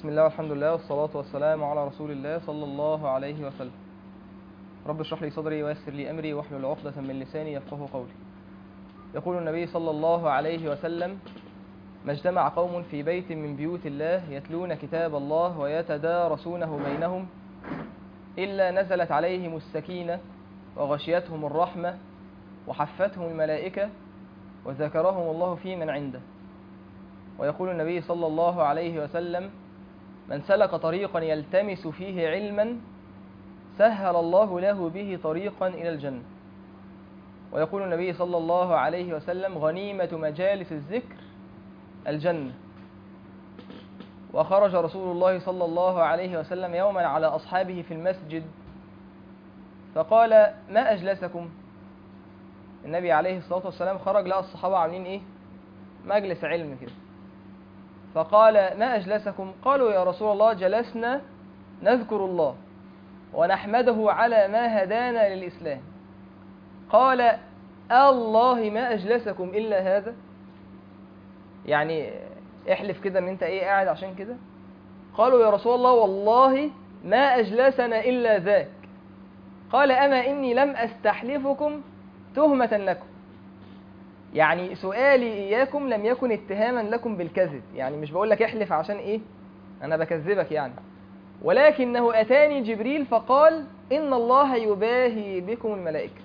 بسم الله والحمد لله والصلاة والسلام على رسول الله صلى الله عليه وسلم رب اشرح لي صدري ويسر لي أمري واحلل عقدة من لساني يفقه قولي يقول النبي صلى الله عليه وسلم ما اجتمع قوم في بيت من بيوت الله يتلون كتاب الله ويتدارسونه بينهم إلا نزلت عليهم السكينة وغشيتهم الرحمة وحفتهم الملائكة وذكرهم الله في من عنده ويقول النبي صلى الله عليه وسلم من سلك طريقا يلتمس فيه علما سهل الله له به طريقا إلى الجنة ويقول النبي صلى الله عليه وسلم غنيمة مجالس الذكر الجنة وخرج رسول الله صلى الله عليه وسلم يوما على أصحابه في المسجد فقال ما أجلسكم النبي عليه الصلاة والسلام خرج لقى الصحابة عاملين إيه مجلس علم كده فقال ما أجلسكم قالوا يا رسول الله جلسنا نذكر الله ونحمده على ما هدانا للإسلام قال الله ما أجلسكم إلا هذا يعني احلف كده ان انت ايه قاعد عشان كده قالوا يا رسول الله والله ما أجلسنا إلا ذاك قال أما إني لم أستحلفكم تهمة لكم يعني سؤالي إياكم لم يكن اتهاما لكم بالكذب يعني مش بقول لك احلف عشان إيه أنا بكذبك يعني ولكنه أتاني جبريل فقال إن الله يباهي بكم الملائكة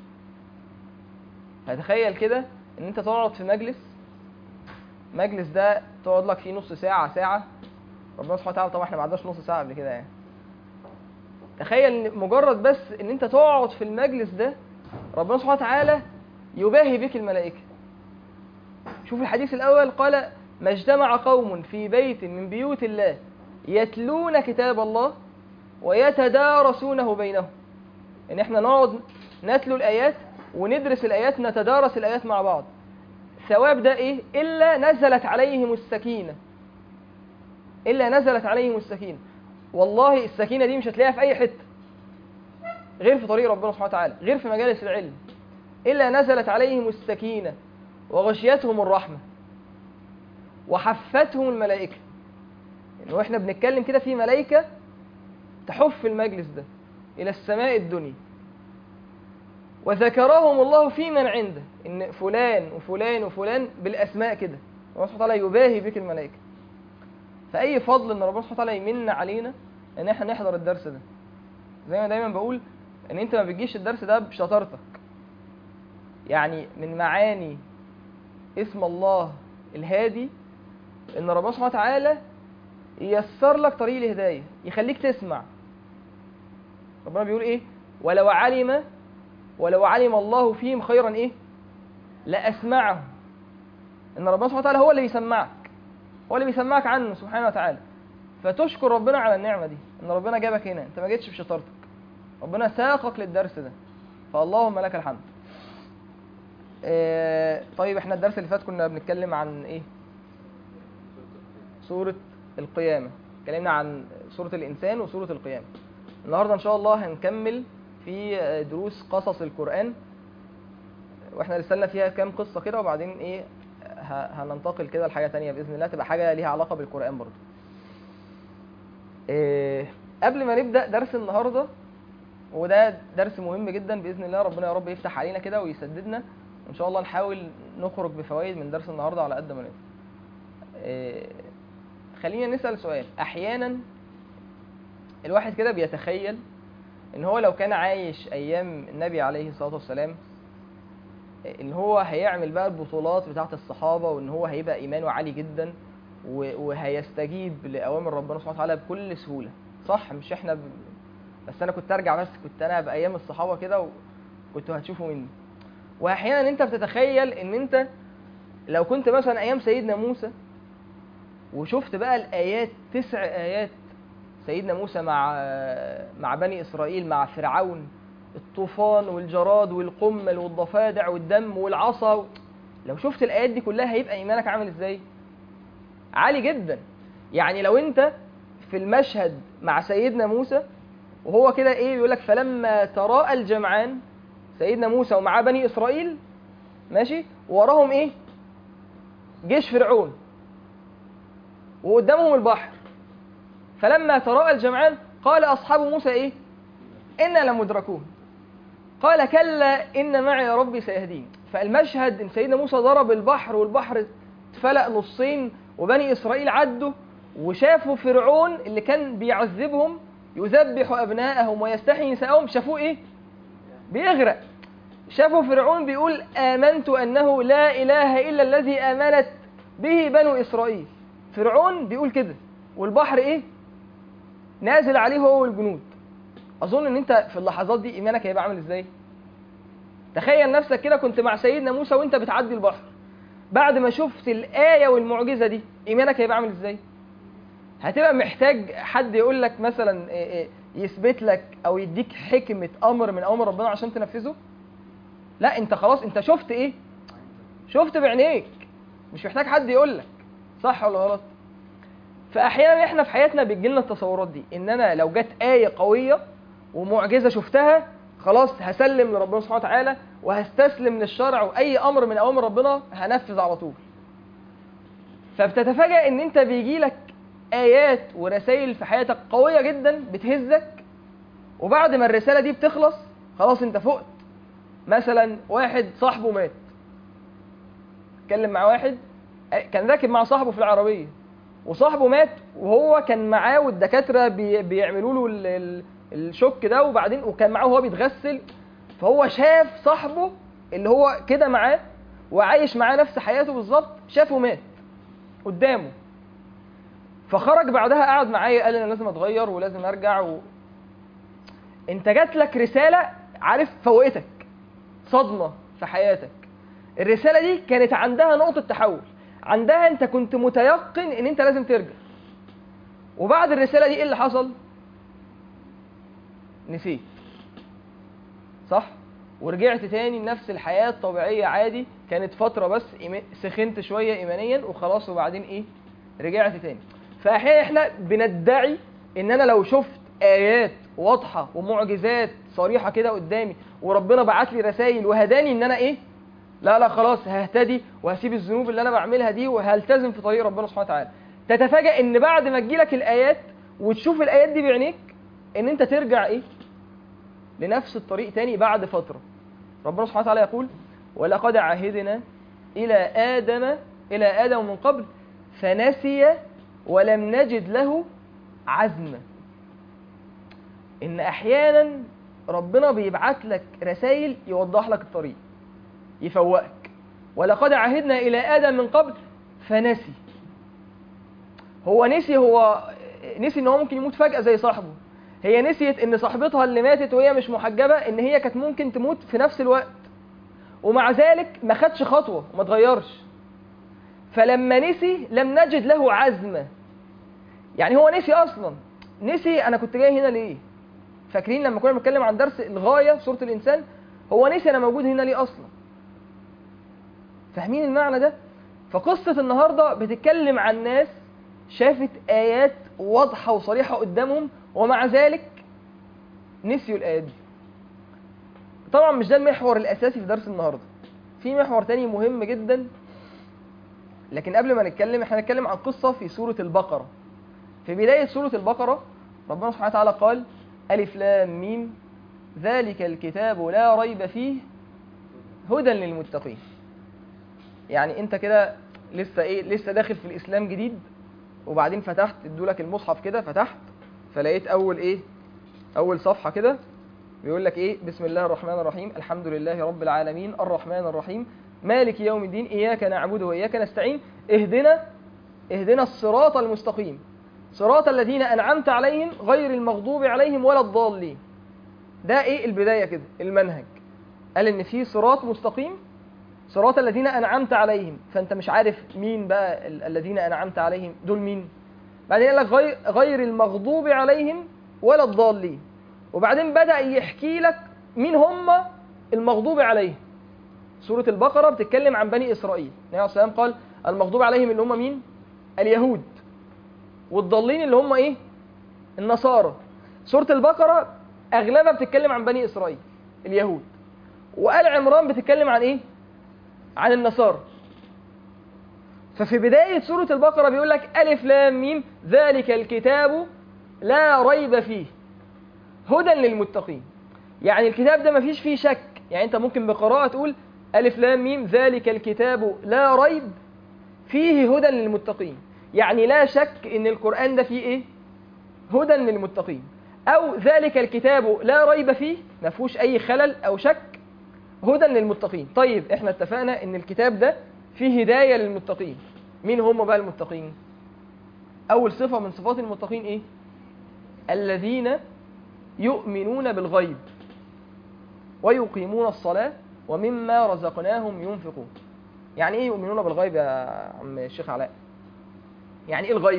فتخيل كده إن أنت تقعد في مجلس مجلس ده تقعد لك فيه نص ساعة ساعة ربنا سبحانه وتعالى طبعا احنا ما عدناش نص ساعة قبل كده يعني تخيل ان مجرد بس ان انت تقعد في المجلس ده ربنا سبحانه وتعالى يباهي بك الملائكة شوف الحديث الأول قال ما اجتمع قوم في بيت من بيوت الله يتلون كتاب الله ويتدارسونه بينهم ان احنا نقعد نتلو الآيات وندرس الآيات نتدارس الآيات مع بعض ثواب ده ايه إلا نزلت عليهم السكينة إلا نزلت عليهم السكينة والله السكينة دي مش هتلاقيها في أي حتة غير في طريق ربنا سبحانه وتعالى غير في مجالس العلم إلا نزلت عليهم السكينة وغشيتهم الرحمة وحفتهم الملائكة إنه إحنا بنتكلم كده في ملائكة تحف المجلس ده إلى السماء الدنيا وذكرهم الله في من عنده إن فلان وفلان وفلان بالأسماء كده ربنا سبحانه وتعالى يباهي بك الملائكة فأي فضل إن ربنا سبحانه وتعالى يمن علينا إن إحنا نحضر الدرس ده زي ما دايما بقول إن أنت ما بتجيش الدرس ده بشطارتك يعني من معاني اسم الله الهادي ان ربنا سبحانه وتعالى ييسر لك طريق الهدايه يخليك تسمع ربنا بيقول ايه ولو علم ولو علم الله فيهم خيرا ايه لاسمعهم ان ربنا سبحانه وتعالى هو اللي بيسمعك هو اللي بيسمعك عنه سبحانه وتعالى فتشكر ربنا على النعمه دي ان ربنا جابك هنا انت ما جيتش بشطارتك ربنا ساقك للدرس ده فاللهم لك الحمد آه، طيب احنا الدرس اللي فات كنا بنتكلم عن ايه سورة القيامة اتكلمنا عن سورة الإنسان وسورة القيامة النهاردة إن شاء الله هنكمل في دروس قصص القرآن واحنا رسلنا فيها كام قصة كده وبعدين ايه ه- هننتقل كده لحاجة تانية بإذن الله تبقى حاجة ليها علاقة بالقرآن برضو إيه قبل ما نبدأ درس النهاردة وده درس مهم جدا بإذن الله ربنا يا رب يفتح علينا كده ويسددنا وإن شاء الله نحاول نخرج بفوائد من درس النهاردة على قد ما نقدر إيه خلينا نسأل سؤال أحيانا الواحد كده بيتخيل إن هو لو كان عايش أيام النبي عليه الصلاة والسلام إن هو هيعمل بقى البطولات بتاعة الصحابة وإن هو هيبقى إيمانه عالي جدا و- وهيستجيب لأوامر ربنا سبحانه وتعالى بكل سهولة صح مش إحنا ب... بس أنا كنت أرجع بس كنت أنا بأيام الصحابة كده وكنتوا هتشوفوا مني وأحيانا أنت بتتخيل إن أنت لو كنت مثلا أيام سيدنا موسى وشفت بقى الآيات تسع آيات سيدنا موسى مع مع بني إسرائيل مع فرعون الطوفان والجراد والقمل والضفادع والدم والعصا لو شفت الآيات دي كلها هيبقى إيمانك عامل إزاي؟ عالي جدا يعني لو أنت في المشهد مع سيدنا موسى وهو كده إيه بيقول لك فلما تراءى الجمعان سيدنا موسى ومعاه بني إسرائيل ماشي وراهم إيه؟ جيش فرعون وقدامهم البحر فلما تراءى الجمعان قال اصحاب موسى ايه انا لمدركون قال كلا ان معي ربي سيهدين فالمشهد ان سيدنا موسى ضرب البحر والبحر اتفلق نصين وبني اسرائيل عدوا وشافوا فرعون اللي كان بيعذبهم يذبح ابناءهم ويستحيي نساءهم شافوه ايه بيغرق شافوا فرعون بيقول آمنت أنه لا إله إلا الذي آمنت به بنو إسرائيل فرعون بيقول كده والبحر إيه نازل عليه هو والجنود أظن إن أنت في اللحظات دي إيمانك هيبقى عامل إزاي تخيل نفسك كده كنت مع سيدنا موسى وأنت بتعدي البحر بعد ما شفت الآية والمعجزة دي إيمانك هيبقى عامل إزاي هتبقى محتاج حد يقول لك مثلا إيه إيه يثبت لك او يديك حكمه امر من اوامر ربنا عشان تنفذه لا انت خلاص انت شفت ايه شفت بعينيك مش محتاج حد يقول لك صح ولا غلط فاحيانا احنا في حياتنا بتجي لنا التصورات دي ان انا لو جت ايه قويه ومعجزه شفتها خلاص هسلم لربنا سبحانه وتعالى وهستسلم للشرع واي امر من اوامر ربنا هنفذ على طول فبتتفاجأ ان انت بيجي لك ايات ورسائل في حياتك قويه جدا بتهزك وبعد ما الرساله دي بتخلص خلاص انت فقت مثلا واحد صاحبه مات اتكلم مع واحد كان راكب مع صاحبه في العربيه وصاحبه مات وهو كان معاه والدكاتره بي بيعملوا له ال- ال- الشك ده وبعدين وكان معاه وهو بيتغسل فهو شاف صاحبه اللي هو كده معاه وعايش معاه نفس حياته بالظبط شافه مات قدامه فخرج بعدها قعد معايا قال انا لازم اتغير ولازم ارجع و... انت جات لك رساله عارف فوقتك صدمه في حياتك الرساله دي كانت عندها نقطه تحول عندها انت كنت متيقن ان انت لازم ترجع وبعد الرساله دي ايه اللي حصل نسيت صح ورجعت تاني لنفس الحياه الطبيعيه عادي كانت فتره بس إيما- سخنت شويه ايمانيا وخلاص وبعدين ايه رجعت تاني فاحيانا احنا بندعي ان انا لو شفت ايات واضحه ومعجزات صريحه كده قدامي وربنا بعت لي رسائل وهداني ان انا ايه لا لا خلاص ههتدي وهسيب الذنوب اللي انا بعملها دي وهلتزم في طريق ربنا سبحانه وتعالى تتفاجأ ان بعد ما تجيلك الايات وتشوف الايات دي بعينيك ان انت ترجع ايه لنفس الطريق تاني بعد فتره ربنا سبحانه وتعالى يقول ولقد عهدنا الى ادم الى ادم من قبل فنسي ولم نجد له عزما ان احيانا ربنا بيبعت لك رسائل يوضح لك الطريق يفوقك ولقد عهدنا الى ادم من قبل فنسي هو نسي هو نسي ان هو ممكن يموت فجاه زي صاحبه هي نسيت ان صاحبتها اللي ماتت وهي مش محجبه ان هي كانت ممكن تموت في نفس الوقت ومع ذلك ما خدش خطوه وما اتغيرش فلما نسي لم نجد له عزمه يعني هو نسي اصلا نسي انا كنت جاي هنا ليه فاكرين لما كنا بنتكلم عن درس الغايه سوره الانسان هو نسي انا موجود هنا ليه اصلا فاهمين المعنى ده فقصه النهارده بتتكلم عن ناس شافت ايات واضحه وصريحه قدامهم ومع ذلك نسيوا الايات دي طبعا مش ده المحور الاساسي في درس النهارده في محور تاني مهم جدا لكن قبل ما نتكلم احنا هنتكلم عن قصه في سوره البقره في بدايه سوره البقره ربنا سبحانه وتعالى قال الف لام ميم ذلك الكتاب لا ريب فيه هدى للمتقين يعني انت كده لسه ايه لسه داخل في الاسلام جديد وبعدين فتحت ادولك المصحف كده فتحت فلقيت اول ايه اول صفحه كده بيقول لك ايه بسم الله الرحمن الرحيم الحمد لله رب العالمين الرحمن الرحيم مالك يوم الدين اياك نعبد واياك نستعين اهدنا اهدنا الصراط المستقيم صراط الذين انعمت عليهم غير المغضوب عليهم ولا الضالين ده ايه البدايه كده المنهج قال ان في صراط مستقيم صراط الذين انعمت عليهم فانت مش عارف مين بقى ال- الذين انعمت عليهم دول مين بعدين قال لك غير, غير المغضوب عليهم ولا الضالين وبعدين بدا يحكي لك مين هم المغضوب عليهم سوره البقره بتتكلم عن بني اسرائيل النبي عليه الصلاه والسلام قال المغضوب عليهم اللي هم مين اليهود والضالين اللي هم ايه النصارى سوره البقره اغلبها بتتكلم عن بني اسرائيل اليهود وآل عمران بتتكلم عن ايه عن النصارى ففي بداية سورة البقرة بيقول لك ألف لام ميم ذلك الكتاب لا ريب فيه هدى للمتقين يعني الكتاب ده مفيش فيه شك يعني انت ممكن بقراءة تقول ألف لام ميم ذلك الكتاب لا ريب فيه هدى للمتقين يعني لا شك ان القرآن ده فيه ايه هدى للمتقين او ذلك الكتاب لا ريب فيه ما فيهوش اي خلل او شك هدى للمتقين طيب احنا اتفقنا ان الكتاب ده فيه هداية للمتقين مين هم بقى المتقين اول صفة من صفات المتقين ايه الذين يؤمنون بالغيب ويقيمون الصلاة ومما رزقناهم ينفقون يعني ايه يؤمنون بالغيب يا عم الشيخ علاء يعني ايه الغيب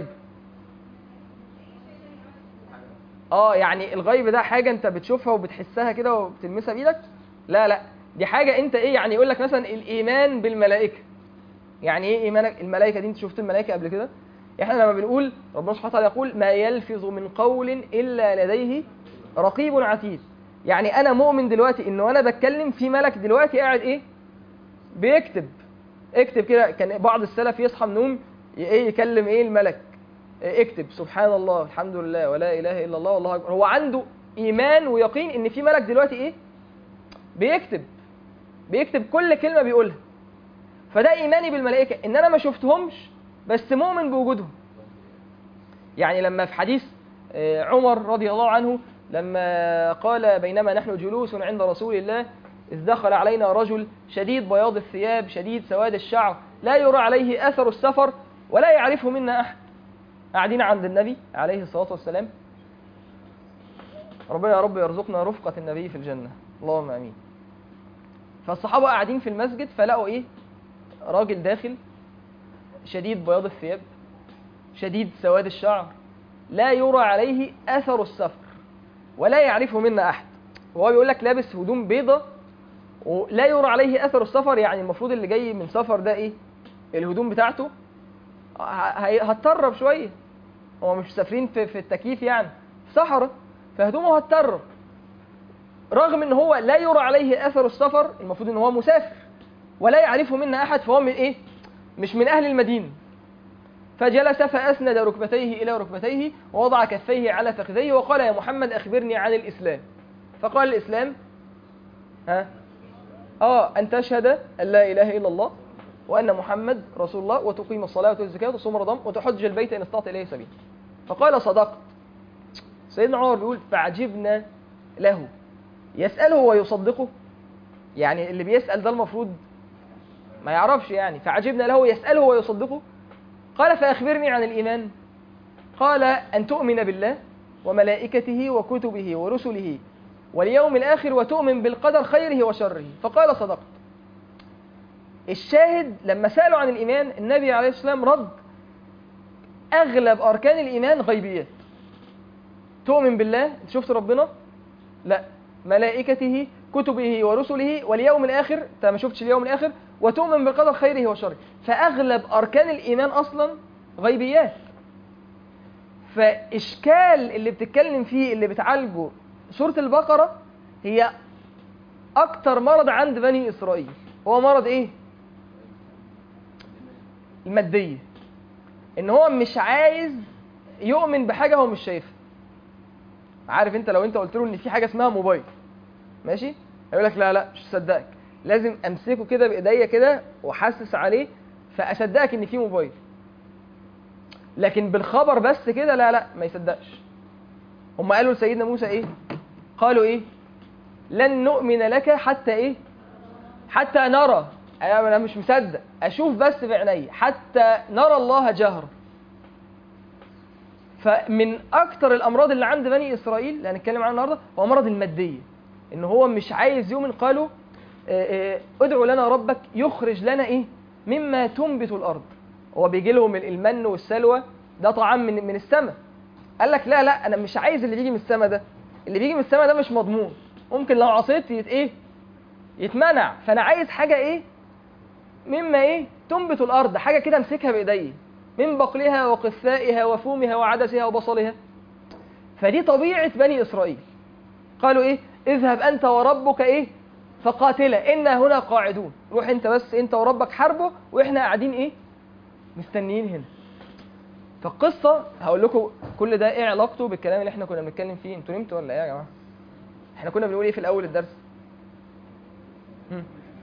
اه يعني الغيب ده حاجة انت بتشوفها وبتحسها كده وبتلمسها بايدك لا لا دي حاجة انت ايه يعني يقول لك مثلا الايمان بالملائكة يعني ايه ايمانك الملائكة دي انت شفت الملائكة قبل كده احنا لما بنقول ربنا سبحانه وتعالى يقول ما يلفظ من قول الا لديه رقيب عتيد يعني انا مؤمن دلوقتي انه انا بتكلم في ملك دلوقتي قاعد ايه بيكتب اكتب كده كان بعض السلف يصحى من النوم ي- ايه يكلم ايه الملك إيه اكتب سبحان الله الحمد لله ولا اله الا الله والله اكبر هو عنده ايمان ويقين ان في ملك دلوقتي ايه بيكتب بيكتب كل كلمه بيقولها فده ايماني بالملائكه ان انا ما شفتهمش بس مؤمن بوجودهم يعني لما في حديث آه، عمر رضي الله عنه لما قال بينما نحن جلوس عند رسول الله إذ دخل علينا رجل شديد بياض الثياب شديد سواد الشعر لا يرى عليه أثر السفر ولا يعرفه منا أحد قاعدين عند النبي عليه الصلاة والسلام ربنا يا رب يرزقنا رفقة النبي في الجنة اللهم آمين فالصحابة قاعدين في المسجد فلقوا إيه راجل داخل شديد بياض الثياب شديد سواد الشعر لا يرى عليه أثر السفر ولا يعرفه منا أحد وهو بيقول لك لابس هدوم بيضة ولا يرى عليه أثر السفر يعني المفروض اللي جاي من سفر ده إيه الهدوم بتاعته ه- هي- هتطرب شوية هو مش مسافرين في, في التكييف يعني في صحراء فهدومه هتطرب رغم ان هو لا يرى عليه اثر السفر المفروض ان هو مسافر ولا يعرفه منا احد فهو من ايه مش من اهل المدينه فجلس فاسند ركبتيه الى ركبتيه ووضع كفيه على فخذيه وقال يا محمد اخبرني عن الاسلام فقال الاسلام ها اه ان تشهد ان لا اله الا الله وان محمد رسول الله وتقيم الصلاه وتؤتي الزكاه وتصوم رمضان وتحج البيت ان استطعت اليه سبيلا فقال صدقت سيدنا عمر بيقول فعجبنا له يسأله ويصدقه يعني اللي بيسأل ده المفروض ما يعرفش يعني فعجبنا له يسأله ويصدقه قال فأخبرني عن الإيمان قال أن تؤمن بالله وملائكته وكتبه ورسله واليوم الآخر وتؤمن بالقدر خيره وشره فقال صدقت الشاهد لما سألوا عن الإيمان النبي عليه الصلاة والسلام رد أغلب أركان الإيمان غيبيات تؤمن بالله أنت شفت ربنا لا ملائكته كتبه ورسله واليوم الآخر أنت ما شفتش اليوم الآخر وتؤمن بالقدر خيره وشره فأغلب أركان الإيمان أصلا غيبيات فإشكال اللي بتتكلم فيه اللي بتعالجه سورة البقرة هي أكتر مرض عند بني إسرائيل هو مرض إيه؟ المادية إن هو مش عايز يؤمن بحاجة هو مش شايفها عارف انت لو انت قلت له ان في حاجه اسمها موبايل ماشي هيقول لك لا لا مش مصدقك لازم امسكه كده بايديا كده واحسس عليه فاصدقك ان في موبايل لكن بالخبر بس كده لا لا ما يصدقش هم قالوا لسيدنا موسى ايه قالوا ايه لن نؤمن لك حتى ايه حتى نرى انا مش مصدق اشوف بس بعيني حتى نرى الله جهرا فمن اكتر الامراض اللي عند بني اسرائيل اللي هنتكلم عنها النهارده هو مرض الماديه ان هو مش عايز يؤمن قالوا آه، آه، ادعوا لنا ربك يخرج لنا ايه مما تنبت الارض هو بيجي لهم المن والسلوى ده طعام من من السماء قال لك لا لا انا مش عايز اللي بيجي من السماء ده اللي بيجي من السماء ده مش مضمون ممكن لو عصيت يت ايه يتمنع فانا عايز حاجه ايه مما ايه تنبت الارض حاجه كده امسكها بايدي من بقلها وقثائها وفومها وعدسها وبصلها فدي طبيعه بني اسرائيل قالوا ايه اذهب انت وربك ايه فقاتلا انا هنا قاعدون روح انت بس انت وربك حاربه واحنا قاعدين ايه مستنيين هنا فالقصه هقول لكم كل ده ايه علاقته بالكلام اللي احنا كنا بنتكلم فيه انتوا نمتوا ولا ايه يا جماعه احنا كنا بنقول ايه في الاول الدرس هم.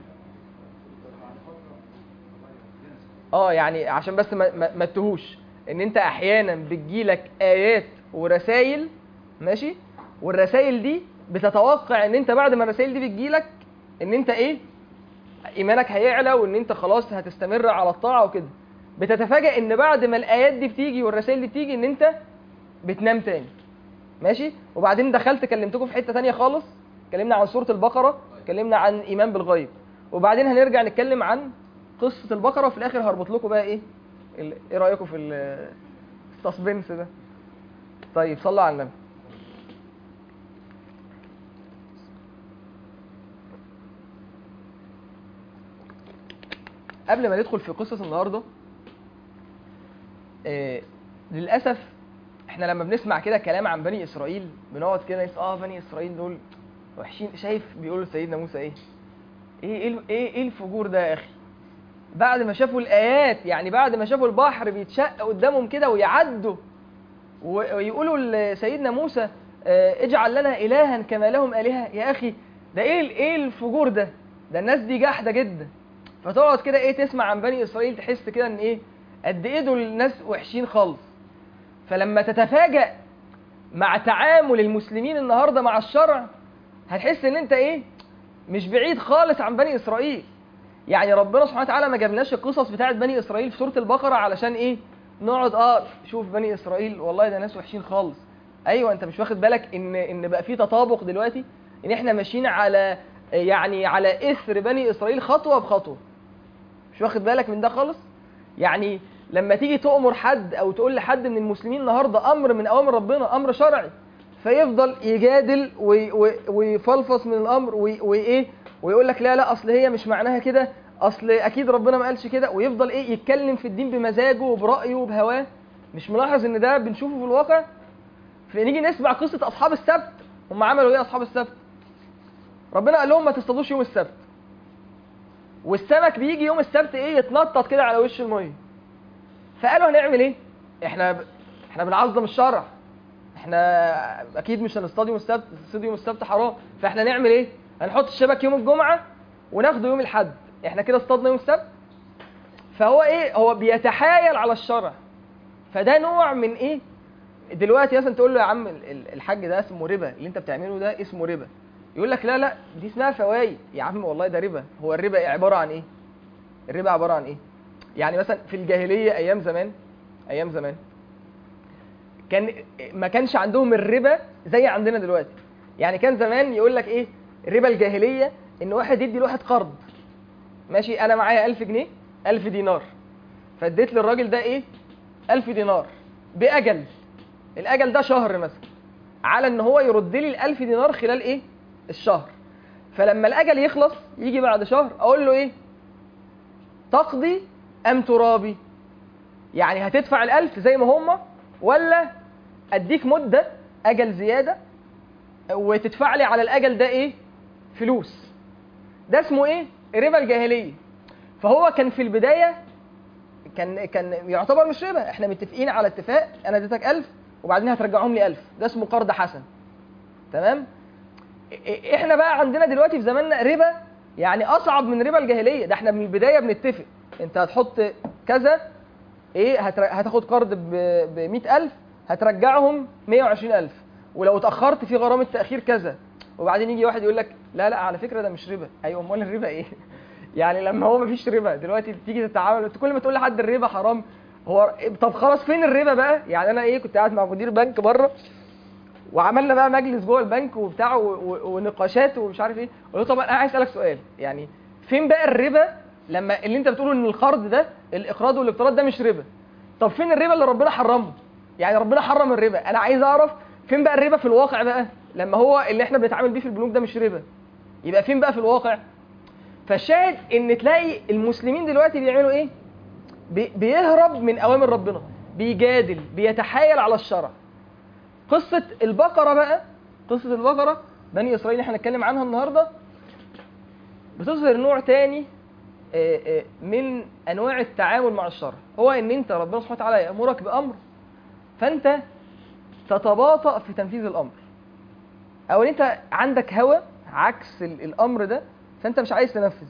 اه يعني عشان بس ما ما, ما تتوهوش ان انت احيانا بتجيلك ايات ورسائل ماشي والرسائل دي بتتوقع ان انت بعد ما الرسائل دي بتجيلك ان انت ايه ايمانك هيعلى وان انت خلاص هتستمر على الطاعه وكده بتتفاجئ ان بعد ما الايات دي بتيجي والرسائل دي بتيجي ان انت بتنام تاني ماشي وبعدين دخلت كلمتكم في حته تانية خالص اتكلمنا عن سوره البقره اتكلمنا عن ايمان بالغيب وبعدين هنرجع نتكلم عن قصه البقره وفي الاخر هربط لكم بقى ايه ال- ايه رايكم في ال- السسبنس ده طيب صلوا على النبي قبل ما ندخل في قصص النهارده آه للاسف احنا لما بنسمع كده كلام عن بني اسرائيل بنقعد كده نقول اه بني اسرائيل دول وحشين شايف بيقولوا لسيدنا موسى ايه ايه ايه ايه, إيه الفجور ده يا اخي بعد ما شافوا الايات يعني بعد ما شافوا البحر بيتشق قدامهم كده ويعدوا و- ويقولوا لسيدنا موسى آه، اجعل لنا الها كما لهم الهه يا اخي ده ايه ال- ايه الفجور ده ده الناس دي جحده جدا فتقعد كده ايه تسمع عن بني اسرائيل تحس كده ان ايه قد ايه دول الناس وحشين خالص فلما تتفاجأ مع تعامل المسلمين النهارده مع الشرع هتحس ان انت ايه مش بعيد خالص عن بني اسرائيل يعني ربنا سبحانه وتعالى ما جابناش القصص بتاعت بني اسرائيل في سوره البقره علشان ايه نقعد اه شوف بني اسرائيل والله ده ناس وحشين خالص ايوه انت مش واخد بالك ان ان بقى في تطابق دلوقتي ان احنا ماشيين على يعني على اثر بني اسرائيل خطوه بخطوه مش واخد بالك من ده خالص يعني لما تيجي تؤمر حد او تقول لحد من المسلمين النهارده امر من اوامر ربنا امر شرعي فيفضل يجادل وي- وي- ويفلفص من الامر وي- وايه ويقول لك لا لا اصل هي مش معناها كده اصل اكيد ربنا ما قالش كده ويفضل ايه يتكلم في الدين بمزاجه وبرايه وبهواه مش ملاحظ ان ده بنشوفه في الواقع فنيجي نسمع قصه اصحاب السبت هم عملوا ايه اصحاب السبت ربنا قال لهم ما تصطادوش يوم السبت والسمك بيجي يوم السبت ايه يتنطط كده على وش الميه فقالوا هنعمل ايه احنا ب... احنا بنعظم الشرع احنا اكيد مش هنصطاد يوم السبت الصيد يوم السبت حرام فاحنا نعمل ايه هنحط الشبك يوم الجمعه وناخده يوم الاحد احنا كده اصطادنا يوم السبت فهو ايه هو بيتحايل على الشرع فده نوع من ايه دلوقتي مثلا تقول له يا عم ال- ال- الحاج ده اسمه ربا اللي انت بتعمله ده اسمه ربا يقول لك لا لا دي اسمها فوائد يا عم والله ده ربا هو الربا إيه عباره عن ايه الربا عباره عن ايه يعني مثلا في الجاهليه ايام زمان ايام زمان كان ما كانش عندهم الربا زي عندنا دلوقتي يعني كان زمان يقول لك ايه ربا الجاهليه ان واحد يدي لواحد قرض ماشي انا معايا 1000 جنيه 1000 دينار فاديت للراجل ده ايه 1000 دينار باجل الاجل ده شهر مثلا على ان هو يرد لي ال 1000 دينار خلال ايه الشهر فلما الاجل يخلص يجي بعد شهر اقول له ايه تقضي ام ترابي يعني هتدفع الألف زي ما هما ولا اديك مده اجل زياده وتدفع لي على الاجل ده ايه فلوس ده اسمه ايه ربا الجاهليه فهو كان في البدايه كان كان يعتبر مش ربا احنا متفقين على اتفاق انا اديتك 1000 وبعدين هترجعهم لي 1000 ده اسمه قرض حسن تمام إ- احنا بقى عندنا دلوقتي في زماننا ربا يعني اصعب من ربا الجاهليه ده احنا من البدايه بنتفق انت هتحط كذا ايه هتر... هتاخد قرض ب ب 100000 هترجعهم 120000 ولو اتاخرت في غرامه تاخير كذا وبعدين يجي واحد يقول لك لا لا على فكره ده مش ربا ايوه امال الربا ايه يعني لما هو مفيش ربا دلوقتي تيجي تتعامل كل ما تقول لحد الربا حرام هو طب خلاص فين الربا بقى يعني انا ايه كنت قاعد مع مدير بنك بره وعملنا بقى مجلس جوه البنك وبتاع و- و- ونقاشات ومش عارف ايه قلت له طب انا عايز اسالك سؤال يعني فين بقى الربا لما اللي انت بتقوله ان القرض ده الاقراض والاقتراض ده مش ربا طب فين الربا اللي ربنا حرمه يعني ربنا حرم الربا انا عايز اعرف فين بقى الربا في الواقع بقى لما هو اللي احنا بنتعامل بيه في البنوك ده مش ربا يبقى فين بقى في الواقع فالشاهد ان تلاقي المسلمين دلوقتي بيعملوا ايه بي- بيهرب من اوامر ربنا بيجادل بيتحايل على الشرع قصة البقرة بقى قصة البقرة بني إسرائيل احنا هنتكلم عنها النهاردة بتظهر نوع تاني آه، آه، من أنواع التعامل مع الشرع هو إن أنت ربنا سبحانه وتعالى يأمرك بأمر فانت تتباطأ في تنفيذ الامر او ان انت عندك هوى عكس ال- الامر ده فانت مش عايز تنفذ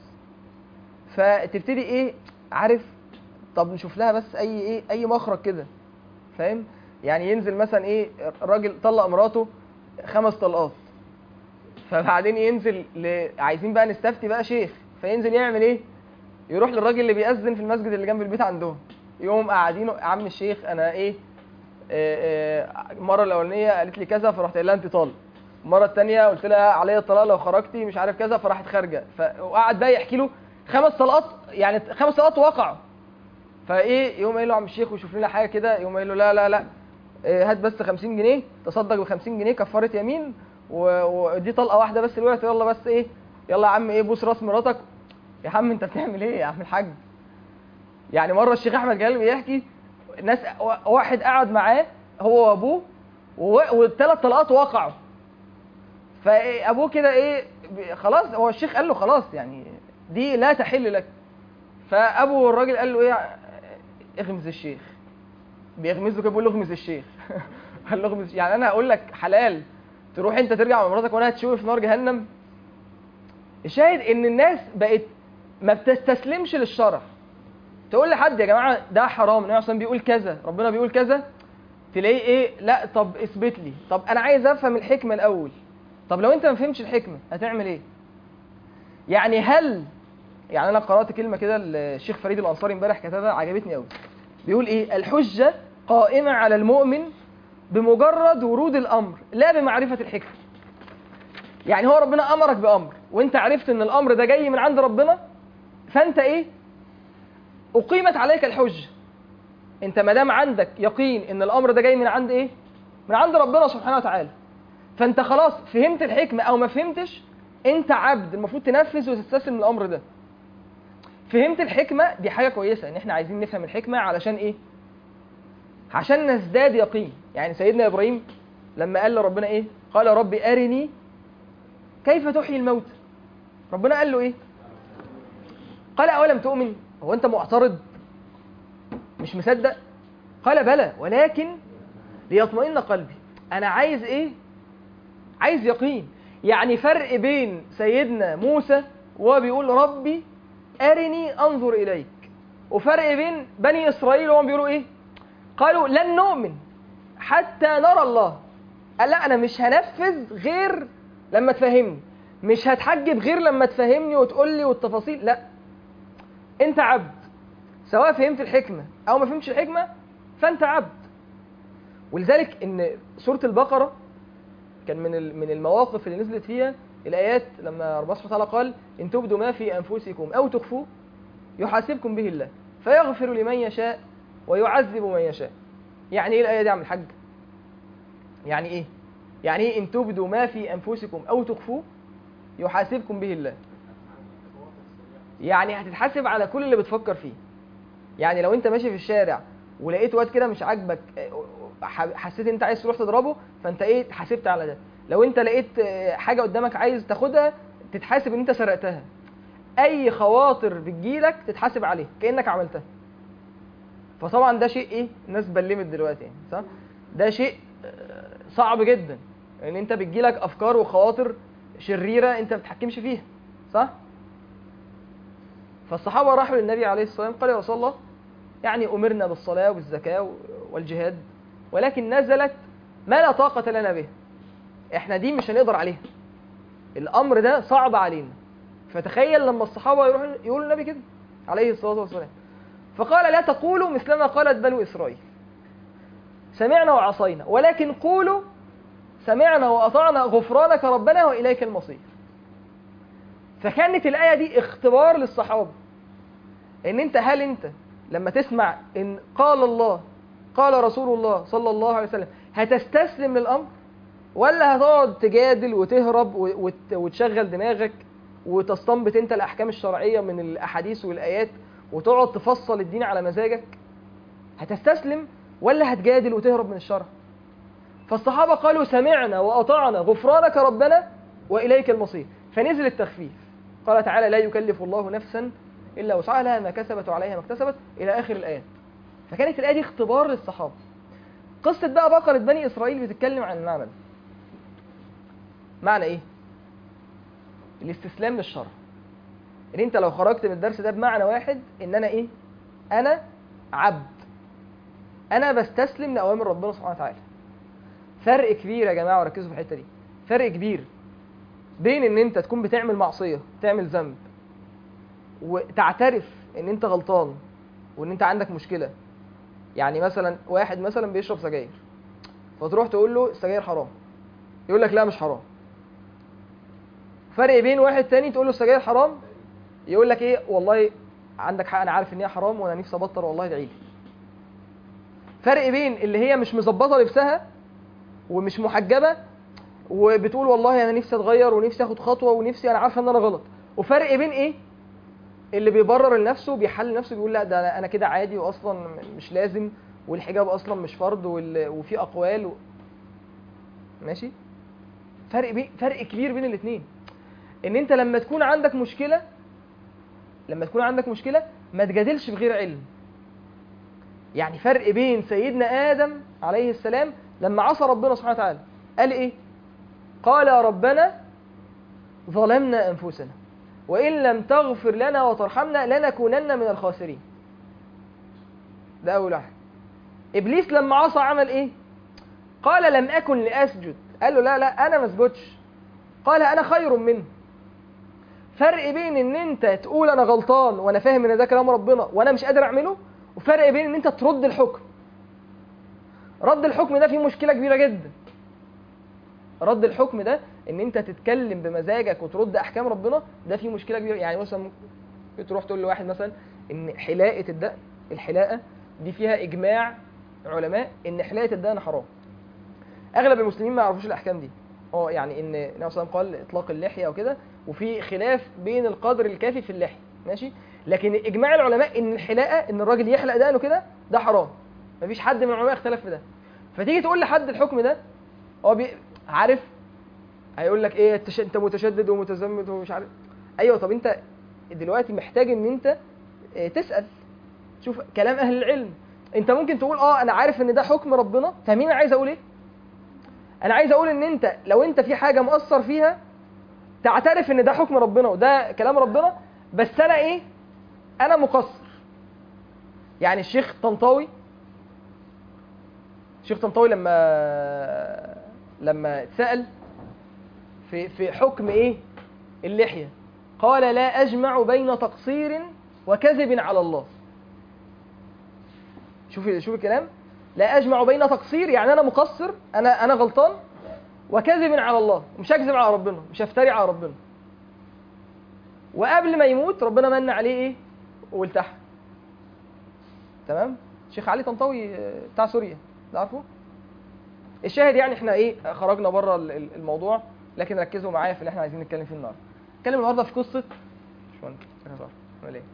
فتبتدي ايه عارف طب نشوف لها بس اي ايه اي مخرج كده فاهم يعني ينزل مثلا ايه راجل طلق مراته خمس طلقات فبعدين ينزل ل... عايزين بقى نستفتي بقى شيخ فينزل يعمل ايه يروح للراجل اللي بيأذن في المسجد اللي جنب البيت عندهم يقوم قاعدين يا عم الشيخ انا ايه آه، آه، المره الاولانيه قالت لي كذا فرحت قايل لها انت طالق المره الثانيه قلت لها عليا الطلاق لو خرجتي مش عارف كذا فراحت خارجه ف- وقعد بقى يحكي له خمس طلقات يعني خمس طلقات وقعوا فايه يقوم قايل له يا عم الشيخ وشوف لنا حاجه كده يقوم قايل له لا لا لا إيه، هات بس 50 جنيه تصدق ب 50 جنيه كفاره يمين و- ودي طلقه واحده بس الوقت يلا بس ايه يلا يا عم ايه بوس راس مراتك يا عم انت بتعمل ايه يا عم الحاج يعني مره الشيخ احمد جلال بيحكي ناس واحد قعد معاه هو وابوه و- والثلاث طلقات وقعوا فابوه كده ايه ب- خلاص هو الشيخ قال له خلاص يعني دي لا تحل لك فابو الراجل قال له ايه اغمز الشيخ بيغمز له كده بيقول له اغمز الشيخ قال له اغمز يعني انا هقول لك حلال تروح انت ترجع مع مراتك وانا هتشوي في نار جهنم الشاهد ان الناس بقت ما بتستسلمش للشرع تقول لحد يا جماعه ده حرام النبي عليه بيقول كذا ربنا بيقول كذا تلاقيه ايه لا طب اثبت لي طب انا عايز افهم الحكمه الاول طب لو انت ما فهمتش الحكمه هتعمل ايه يعني هل يعني انا قرات كلمه كده الشيخ فريد الانصاري امبارح كتبها عجبتني قوي بيقول ايه الحجه قائمه على المؤمن بمجرد ورود الامر لا بمعرفه الحكمه يعني هو ربنا امرك بامر وانت عرفت ان الامر ده جاي من عند ربنا فانت ايه اقيمت عليك الحجه انت ما دام عندك يقين ان الامر ده جاي من عند ايه من عند ربنا سبحانه وتعالى فانت خلاص فهمت الحكمه او ما فهمتش انت عبد المفروض تنفذ وتستسلم للامر ده فهمت الحكمه دي حاجه كويسه ان احنا عايزين نفهم الحكمه علشان ايه عشان نزداد يقين يعني سيدنا ابراهيم لما قال لربنا ايه قال رب ارني كيف تحيي الموت ربنا قال له ايه قال اولم تؤمن هو انت معترض مش مصدق قال بلى ولكن ليطمئن قلبي انا عايز ايه عايز يقين يعني فرق بين سيدنا موسى وهو بيقول ربي ارني انظر اليك وفرق بين بني اسرائيل وهم بيقولوا ايه قالوا لن نؤمن حتى نرى الله قال لا انا مش هنفذ غير لما تفهمني مش هتحجب غير لما تفهمني وتقول لي والتفاصيل لا انت عبد سواء فهمت الحكمه او ما فهمتش الحكمه فانت عبد ولذلك ان سوره البقره كان من ال- من المواقف اللي نزلت فيها الايات لما ربنا سبحانه وتعالى قال ان تبدوا ما في انفسكم او تخفوه يحاسبكم به الله فيغفر لمن يشاء ويعذب من يشاء يعني ايه الايه دي يا عم الحاج يعني ايه يعني ايه ان تبدوا ما في انفسكم او تخفوه يحاسبكم به الله يعني هتتحاسب على كل اللي بتفكر فيه يعني لو انت ماشي في الشارع ولقيت واد كده مش عاجبك اه، ح- حسيت انت عايز تروح تضربه فانت ايه اتحاسبت على ده لو انت لقيت اه، حاجه قدامك عايز تاخدها تتحاسب ان انت سرقتها اي خواطر بتجيلك تتحاسب عليها كانك عملتها فطبعا ده شيء ايه الناس بلمت دلوقتي يعني صح ده شيء اه، صعب جدا ان انت بتجيلك افكار وخواطر شريره انت ما بتتحكمش فيها صح فالصحابه راحوا للنبي عليه الصلاه والسلام قالوا يا رسول الله يعني امرنا بالصلاه والزكاه والجهاد ولكن نزلت ما لا طاقه لنا به احنا دي مش هنقدر عليها الامر ده صعب علينا فتخيل لما الصحابه يروحوا يقولوا النبي كده عليه الصلاه والسلام فقال لا تقولوا مثلما قالت بنو اسرائيل سمعنا وعصينا ولكن قولوا سمعنا واطعنا غفرانك ربنا واليك المصير فكانت الايه دي اختبار للصحابه ان انت هل انت لما تسمع ان قال الله قال رسول الله صلى الله عليه وسلم هتستسلم للامر ولا هتقعد تجادل وتهرب و- وت- وتشغل دماغك وتستنبط انت الاحكام الشرعيه من الاحاديث والايات وتقعد تفصل الدين على مزاجك هتستسلم ولا هتجادل وتهرب من الشرع فالصحابه قالوا سمعنا واطعنا غفرانك ربنا واليك المصير فنزل التخفيف قال تعالى لا يكلف الله نفسا الا وسعها لها ما كسبت وعليها ما اكتسبت الى اخر الايات فكانت الايه دي اختبار للصحابه قصه بقى بقره بني اسرائيل بتتكلم عن المعنى ده معنى ايه الاستسلام للشر ان انت لو خرجت من الدرس ده بمعنى واحد ان انا ايه انا عبد انا بستسلم لاوامر ربنا سبحانه وتعالى فرق كبير يا جماعه وركزوا في الحته دي فرق كبير بين ان انت تكون بتعمل معصيه تعمل ذنب وتعترف ان انت غلطان وان انت عندك مشكله يعني مثلا واحد مثلا بيشرب سجاير فتروح تقول له السجاير حرام يقول لك لا مش حرام فرق بين واحد تاني تقول له السجاير حرام يقول لك ايه والله عندك حق انا عارف ان هي حرام وانا نفسي ابطل والله ادعي لي فرق بين اللي هي مش مظبطه لبسها ومش محجبه وبتقول والله انا نفسي اتغير ونفسي اخد خطوه ونفسي انا عارفه ان انا غلط وفرق بين ايه اللي بيبرر لنفسه وبيحل نفسه بيقول لا ده أنا- انا كده عادي واصلا مش لازم والحجاب اصلا مش فرض وال- وفي اقوال و... ماشي فرق بي... فرق كبير بين الاثنين ان انت لما تكون عندك مشكله لما تكون عندك مشكله ما تجادلش بغير علم يعني فرق بين سيدنا ادم عليه السلام لما عصى ربنا سبحانه وتعالى قال ايه قال يا ربنا ظلمنا انفسنا وان لم تغفر لنا وترحمنا لنكونن من الخاسرين ده اول واحد ابليس لما عصى عمل ايه قال لم اكن لاسجد قال له لا لا انا ما اسجدش قال انا خير منه فرق بين ان انت تقول انا غلطان وانا فاهم ان ده كلام ربنا وانا مش قادر اعمله وفرق بين ان انت ترد الحكم رد الحكم ده فيه مشكله كبيره جدا رد الحكم ده ان انت تتكلم بمزاجك وترد احكام ربنا ده فيه مشكله كبيره يعني مثلا ممكن تروح تقول لواحد مثلا ان حلاقه الدقن الحلاقه دي فيها اجماع علماء ان حلاقه الدقن حرام اغلب المسلمين ما يعرفوش الاحكام دي اه يعني ان النبي صلى الله عليه وسلم قال اطلاق اللحيه وكده وفي خلاف بين القدر الكافي في اللحيه ماشي لكن اجماع العلماء ان الحلاقه ان الراجل يحلق دقنه كده ده حرام مفيش حد من العلماء اختلف في ده فتيجي تقول لحد الحكم ده هو بي... عارف هيقول لك ايه التش... انت متشدد ومتزمت ومش عارف ايوه طب انت دلوقتي محتاج ان انت اه، تسال شوف كلام اهل العلم انت ممكن تقول اه انا عارف ان ده حكم ربنا فمين عايز اقول ايه انا عايز اقول ان انت لو انت في حاجه مؤثر فيها تعترف ان ده حكم ربنا وده كلام ربنا بس انا ايه انا مقصر يعني الشيخ طنطاوي الشيخ طنطاوي لما لما اتسال في في حكم ايه اللحيه قال لا اجمع بين تقصير وكذب على الله شوفي شوفي الكلام لا اجمع بين تقصير يعني انا مقصر انا انا غلطان وكذب على الله مش هكذب على ربنا مش هفتري على ربنا وقبل ما يموت ربنا من عليه ايه والتحى تمام شيخ علي طنطاوي آه، بتاع سوريا ده عارفه الشاهد يعني احنا ايه خرجنا بره ال- ال- الموضوع لكن ركزوا معايا في اللي احنا عايزين نتكلم فيه النهارده نتكلم النهارده في قصه مش مهم ازيك يا زهر؟ عامل ايه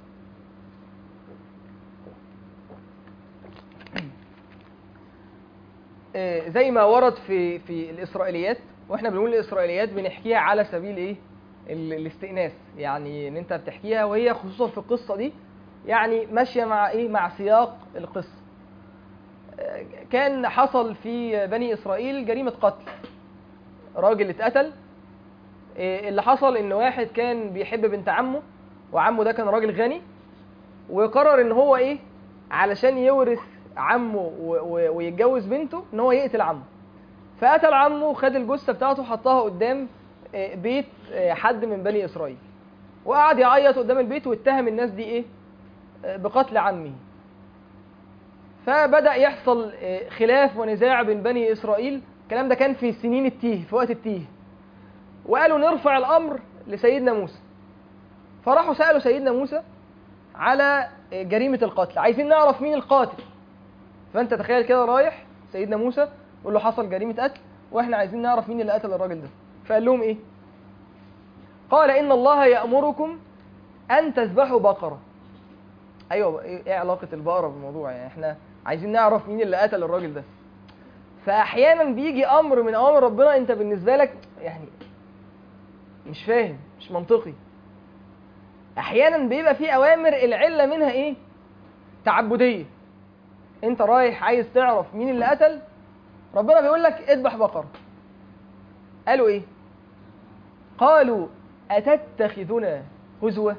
آه، زي ما ورد في في الاسرائيليات واحنا بنقول الاسرائيليات بنحكيها على سبيل ايه ال- الاستئناس يعني ان انت بتحكيها وهي خصوصا في القصه دي يعني ماشيه مع ايه مع سياق القصه آه، كان حصل في بني اسرائيل جريمه قتل راجل اتقتل آه، اللي حصل ان واحد كان بيحب بنت عمه وعمه ده كان راجل غني وقرر ان هو ايه علشان يورث عمه و- و- ويتجوز بنته ان هو يقتل عمه فقتل عمه وخد الجثه بتاعته حطها قدام آه، بيت آه، حد من بني اسرائيل وقعد يعيط قدام البيت واتهم الناس دي ايه آه، بقتل عمه فبدا يحصل آه، خلاف ونزاع بين بني اسرائيل الكلام ده كان في سنين التيه في وقت التيه وقالوا نرفع الامر لسيدنا موسى فراحوا سالوا سيدنا موسى على آه، جريمه القتل عايزين نعرف مين القاتل فانت تخيل كده رايح سيدنا موسى يقول له حصل جريمه قتل واحنا عايزين نعرف مين اللي قتل الراجل ده فقال لهم ايه قال ان الله يامركم ان تذبحوا بقره ايوه ايه إيه علاقه البقره بالموضوع يعني احنا عايزين نعرف مين اللي قتل الراجل ده فاحيانا بيجي امر من اوامر ربنا انت بالنسبه لك يعني مش فاهم مش منطقي احيانا بيبقى في اوامر العله منها ايه تعبديه انت رايح عايز تعرف مين اللي قتل ربنا بيقول لك اذبح بقره قالوا ايه قالوا اتتخذنا هزوه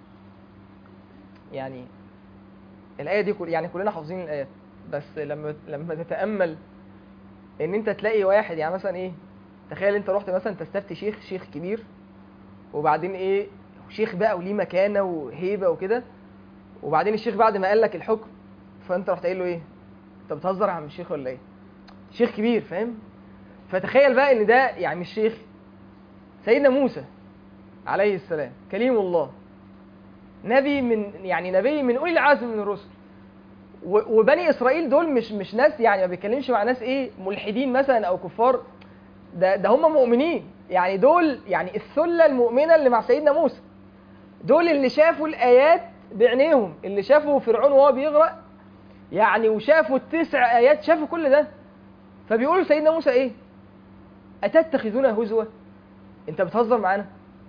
يعني الايه دي كل يعني كلنا حافظين الايات بس لما لما تتامل ان انت تلاقي واحد يعني مثلا ايه تخيل انت رحت مثلا تستفتي شيخ شيخ كبير وبعدين ايه شيخ بقى وليه مكانه وهيبه وكده وبعدين الشيخ بعد ما قال لك الحكم فانت رحت قايل له ايه انت بتهزر يا عم الشيخ ولا ايه شيخ كبير فاهم فتخيل بقى ان ده يعني مش شيخ سيدنا موسى عليه السلام كليم الله نبي من يعني نبي من اولي العزم من الرسل و- وبني اسرائيل دول مش مش ناس يعني ما بيتكلمش مع ناس ايه ملحدين مثلا او كفار ده ده هم مؤمنين يعني دول يعني الثله المؤمنه اللي مع سيدنا موسى دول اللي شافوا الايات بعينيهم اللي شافوا فرعون وهو بيغرق يعني وشافوا التسع ايات شافوا كل ده فبيقولوا سيدنا موسى ايه اتتخذون هزوه انت بتهزر معانا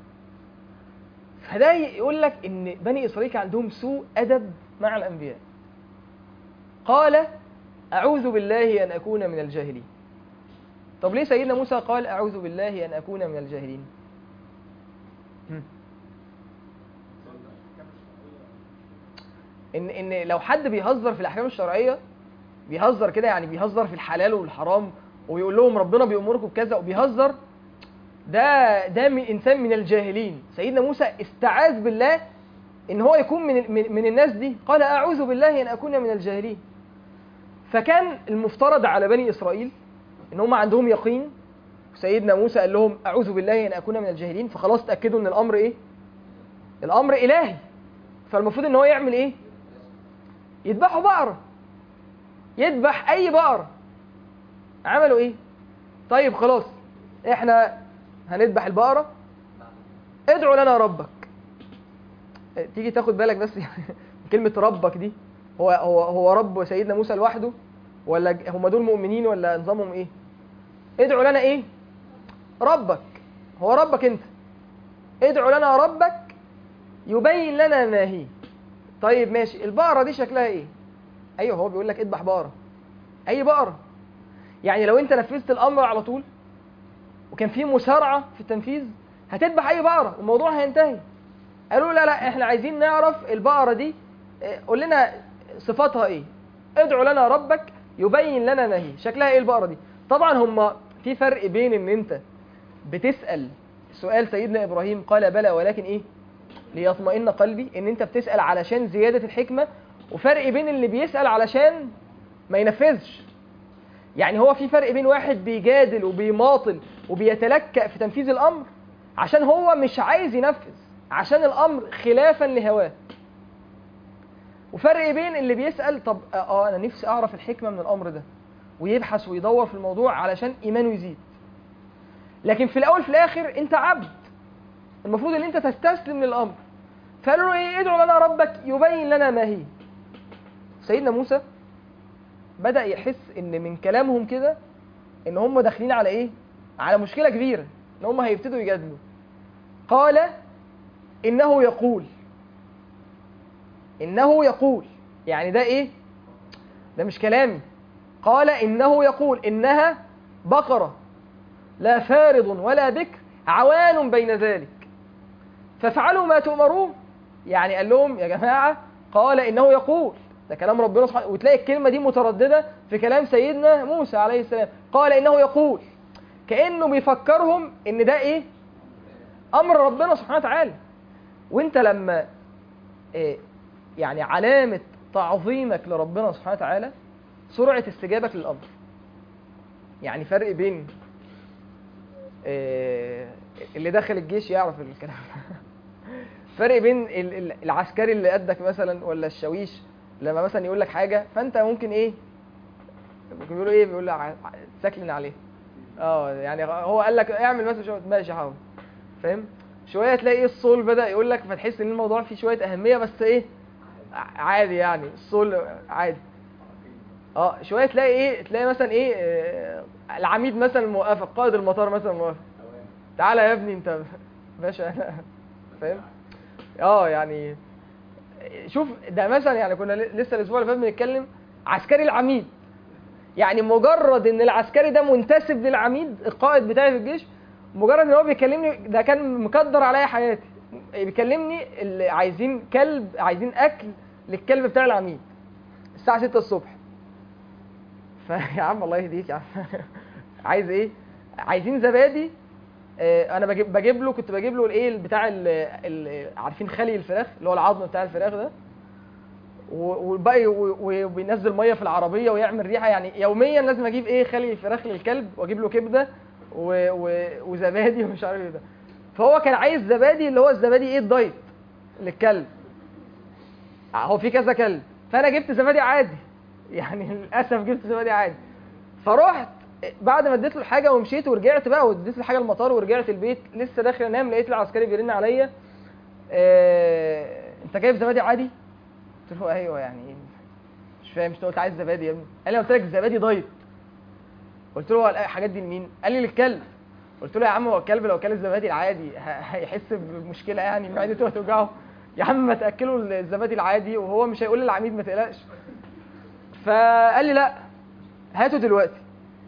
فده يقول لك ان بني اسرائيل كان عندهم سوء ادب مع الانبياء قال اعوذ بالله ان اكون من الجاهلين طب ليه سيدنا موسى قال اعوذ بالله ان اكون من الجاهلين هم. ان ان لو حد بيهزر في الاحكام الشرعيه بيهزر كده يعني بيهزر في الحلال والحرام ويقول لهم ربنا بيأمركم بكذا وبيهزر ده ده من انسان من الجاهلين سيدنا موسى استعاذ بالله ان هو يكون من من, من الناس دي قال اعوذ بالله ان اكون من الجاهلين فكان المفترض على بني اسرائيل ان هم عندهم يقين سيدنا موسى قال لهم اعوذ بالله ان اكون من الجاهلين فخلاص تاكدوا ان الامر ايه الامر الهي فالمفروض ان هو يعمل ايه يذبحوا بقره يذبح اي بقره عملوا ايه طيب خلاص احنا هنذبح البقره ادعوا لنا ربك تيجي تاخد بالك بس كلمه ربك دي هو هو هو رب سيدنا موسى لوحده ولا هم دول مؤمنين ولا نظامهم ايه ادعوا لنا ايه ربك هو ربك انت ادعوا لنا ربك يبين لنا ما هي طيب ماشي البقره دي شكلها ايه ايوه هو بيقول لك اذبح بقره اي بقره يعني لو انت نفذت الامر على طول وكان في مسارعه في التنفيذ هتذبح اي بقره والموضوع هينتهي قالوا لا لا احنا عايزين نعرف البقره دي اه، قول لنا صفاتها ايه ادعوا لنا ربك يبين لنا ما هي شكلها ايه البقره دي طبعا هم في فرق بين ان انت بتسال سؤال سيدنا ابراهيم قال بلى ولكن ايه ليطمئن قلبي ان انت بتسال علشان زياده الحكمه وفرق بين اللي بيسال علشان ما ينفذش يعني هو في فرق بين واحد بيجادل وبيماطل وبيتلكأ في تنفيذ الامر عشان هو مش عايز ينفذ عشان الامر خلافا لهواه وفرق بين اللي بيسأل طب اه آه، انا نفسي اعرف الحكمة من الامر ده ويبحث ويدور في الموضوع علشان ايمانه يزيد لكن في الاول في الاخر انت عبد المفروض ان انت تستسلم للامر فقالوا له ايه ادعو لنا ربك يبين لنا ما هي سيدنا موسى بدأ يحس ان من كلامهم كده ان هم داخلين على ايه على مشكلة كبيرة ان هم هيبتدوا يجادلوا قال انه يقول انه يقول يعني ده ايه ده مش كلامي قال انه يقول انها بقرة لا فارض ولا بكر عوان بين ذلك فافعلوا ما تؤمرون يعني قال لهم يا جماعة قال انه يقول ده كلام ربنا سبحانه وتلاقي الكلمة دي مترددة في كلام سيدنا موسى عليه السلام قال انه يقول كأنه بيفكرهم ان ده ايه امر ربنا سبحانه وتعالى وانت لما إيه يعني علامة تعظيمك لربنا سبحانه وتعالى سرعة استجابك للأمر يعني فرق بين إيه اللي داخل الجيش يعرف الكلام ده. فرق بين ال- ال- العسكري اللي قدك مثلا ولا الشاويش لما مثلا يقول لك حاجة فانت ممكن ايه بيقولوا ايه بيقول لك سكلن عليه اه يعني هو قال لك اعمل مثلا شويه ماشي حاضر فاهم شويه تلاقي ايه الصول بدا يقول لك فتحس ان الموضوع فيه شويه اهميه بس ايه ع- عادي يعني الصول عادي اه شويه تلاقي ايه تلاقي مثلا ايه آه، العميد مثلا موقفك قائد المطار مثلا موقف تعالى يا ابني انت باشا انا فاهم اه يعني شوف ده مثلا يعني كنا ل- لسه الاسبوع اللي فات بنتكلم عسكري العميد يعني مجرد ان العسكري ده منتسب للعميد القائد بتاعي في الجيش مجرد ان هو بيكلمني ده كان مقدر عليا حياتي بيكلمني اللي عايزين كلب عايزين اكل للكلب بتاع العميد الساعه 6 الصبح فيا عم الله يهديك يا عم عايز ايه عايزين زبادي آه، انا بجيب بجيب له كنت بجيب له الايه بتاع ال- ال- عارفين خلي الفراخ اللي هو العظم بتاع الفراخ ده و- والباقي و- وبينزل ميه في العربيه ويعمل ريحه يعني يوميا لازم اجيب ايه خلي الفراخ للكلب واجيب له كبده و... و... وزبادي ومش عارف ايه ده فهو كان عايز زبادي اللي هو الزبادي ايه الدايت للكلب هو في كذا كلب فانا جبت زبادي عادي يعني للاسف جبت زبادي عادي فرحت بعد ما اديت له الحاجه ومشيت ورجعت بقى واديت له الحاجه المطار ورجعت البيت لسه داخل انام لقيت العسكري بيرن عليا آه... انت جايب زبادي عادي قلت له ايوه يعني مش فاهم مش قلت عايز زبادي يا ابني قال لي قلت لك زبادي دايت قلت له هو الحاجات دي لمين قال لي للكلب قلت له يا عم هو الكلب لو كل الزبادي العادي ه- هيحس بمشكله يعني معدته هتوجعه يا عم ما تاكله الزبادي العادي وهو مش هيقول للعميد ما تقلقش فقال لي لا هاته دلوقتي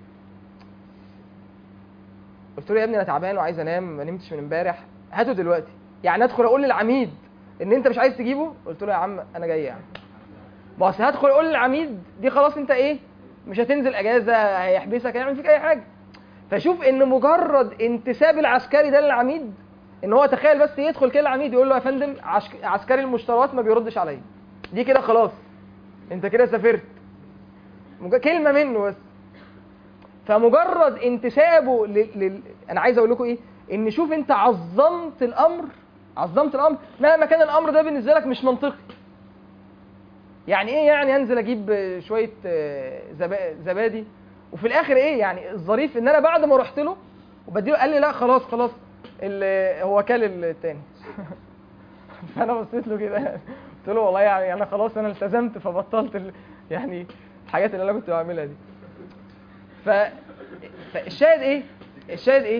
قلت له يا ابني انا تعبان وعايز انام ما نمتش من امبارح هاته دلوقتي يعني ادخل اقول للعميد ان انت مش عايز تجيبه قلت له يا عم انا جاي يعني بس هدخل اقول للعميد دي خلاص انت ايه مش هتنزل اجازه هيحبسك هيعمل فيك اي حاجه فشوف ان مجرد انتساب العسكري ده للعميد ان هو تخيل بس يدخل كده العميد يقول له يا فندم عسك- عسكري المشتريات ما بيردش عليا دي كده خلاص انت كده سافرت مج- كلمه منه بس فمجرد انتسابه لل... لل... انا عايز اقول لكم ايه ان شوف انت عظمت الامر عظمت الامر مهما كان الامر ده بالنسبه لك مش منطقي يعني ايه يعني انزل اجيب آه، شويه آه، زبا- زبادي وفي الاخر ايه يعني الظريف ان انا بعد ما رحت له وبديله قال لي لا خلاص خلاص ال- هو كل التاني فانا بصيت له كده قلت له والله يعني انا خلاص انا التزمت فبطلت ال... يعني الحاجات اللي انا كنت بعملها دي ف فالشاهد ايه الشاهد ايه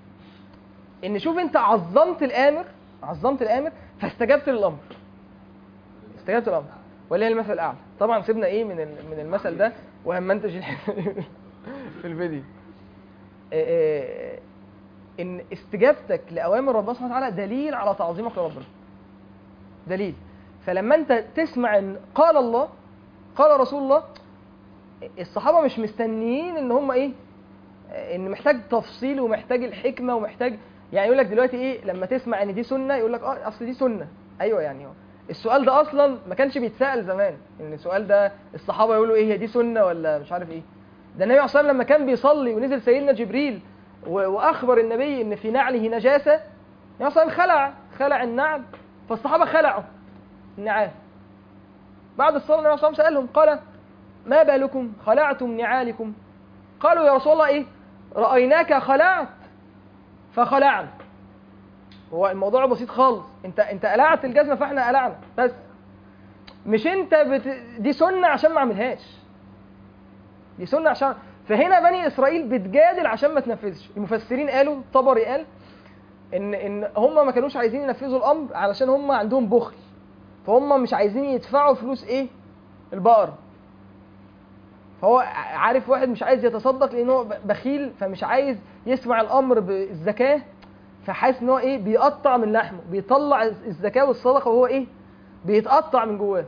ان شوف انت عظمت الامر عظمت الامر فاستجبت للامر استجبت الامر ولله المثل الاعلى طبعا سيبنا ايه من ال- من المثل ده وهمنتج الحته دي في الفيديو إيه إيه ان استجابتك لاوامر ربنا سبحانه وتعالى دليل على تعظيمك لربنا دليل فلما انت تسمع ان قال الله قال رسول الله الصحابه مش مستنيين ان هم ايه ان محتاج تفصيل ومحتاج الحكمه ومحتاج يعني يقول لك دلوقتي ايه لما تسمع ان دي سنه يقول لك اه اصل دي سنه ايوه يعني هو السؤال ده اصلا ما كانش بيتسال زمان ان السؤال ده الصحابه يقولوا ايه هي دي سنه ولا مش عارف ايه ده النبي عليه الصلاه والسلام لما كان بيصلي ونزل سيدنا جبريل و- واخبر النبي ان في نعله نجاسه النبي عليه الصلاه والسلام خلع خلع النعل فالصحابه خلعوا النعال بعد الصلاه النبي عليه الصلاه والسلام سالهم قال ما بالكم خلعتم نعالكم قالوا يا رسول الله ايه رايناك خلعت فخلعنا هو الموضوع بسيط خالص انت انت قلعت الجزمه فاحنا قلعنا بس مش انت بت... دي سنه عشان ما اعملهاش دي سنه عشان فهنا بني اسرائيل بتجادل عشان ما تنفذش المفسرين قالوا طبري قال ان ان هم ما كانوش عايزين ينفذوا الامر علشان هم عندهم بخل فهم مش عايزين يدفعوا فلوس ايه البقره فهو عارف واحد مش عايز يتصدق لان هو بخيل فمش عايز يسمع الامر بالزكاه فحاسس ان هو ايه بيقطع من لحمه بيطلع الزكاه والصدقه وهو ايه بيتقطع من جواه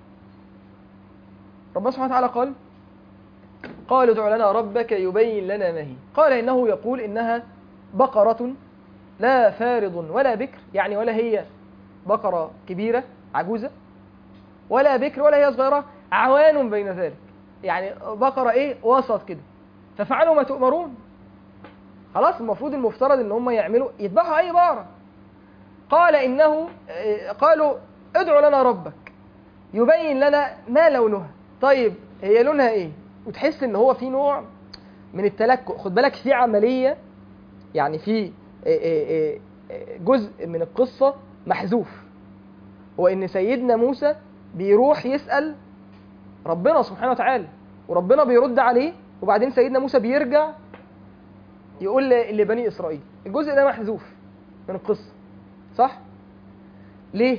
ربنا سبحانه وتعالى قال قال ادع لنا ربك يبين لنا ما هي قال انه يقول انها بقره لا فارض ولا بكر يعني ولا هي بقره كبيره عجوزه ولا بكر ولا هي صغيره عوان بين ذلك يعني بقره ايه وسط كده ففعلوا ما تؤمرون خلاص المفروض المفترض ان هم يعملوا يذبحوا اي بقره قال انه آه، قالوا ادعوا لنا ربك يبين لنا ما لونها طيب هي لونها ايه وتحس ان هو في نوع من التلكؤ خد بالك في عمليه يعني في آه، آه، آه، جزء من القصه محذوف هو ان سيدنا موسى بيروح يسال ربنا سبحانه وتعالى وربنا بيرد عليه وبعدين سيدنا موسى بيرجع يقول ل- لبني اسرائيل الجزء ده محذوف من القصه صح ليه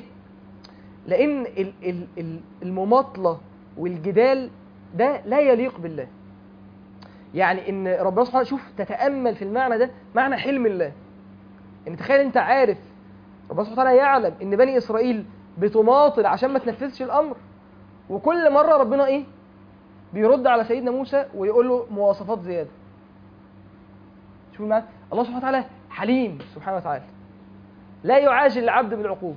لان ال- ال- ال- المماطله والجدال ده لا يليق بالله يعني ان ربنا سبحانه شوف تتامل في المعنى ده معنى حلم الله ان تخيل انت عارف ربنا سبحانه وتعالى يعلم ان بني اسرائيل بتماطل عشان ما تنفذش الامر وكل مره ربنا ايه بيرد على سيدنا موسى ويقول له مواصفات زياده شوف المعنى الله سبحانه وتعالى حليم سبحانه وتعالى لا يعاجل العبد بالعقوبه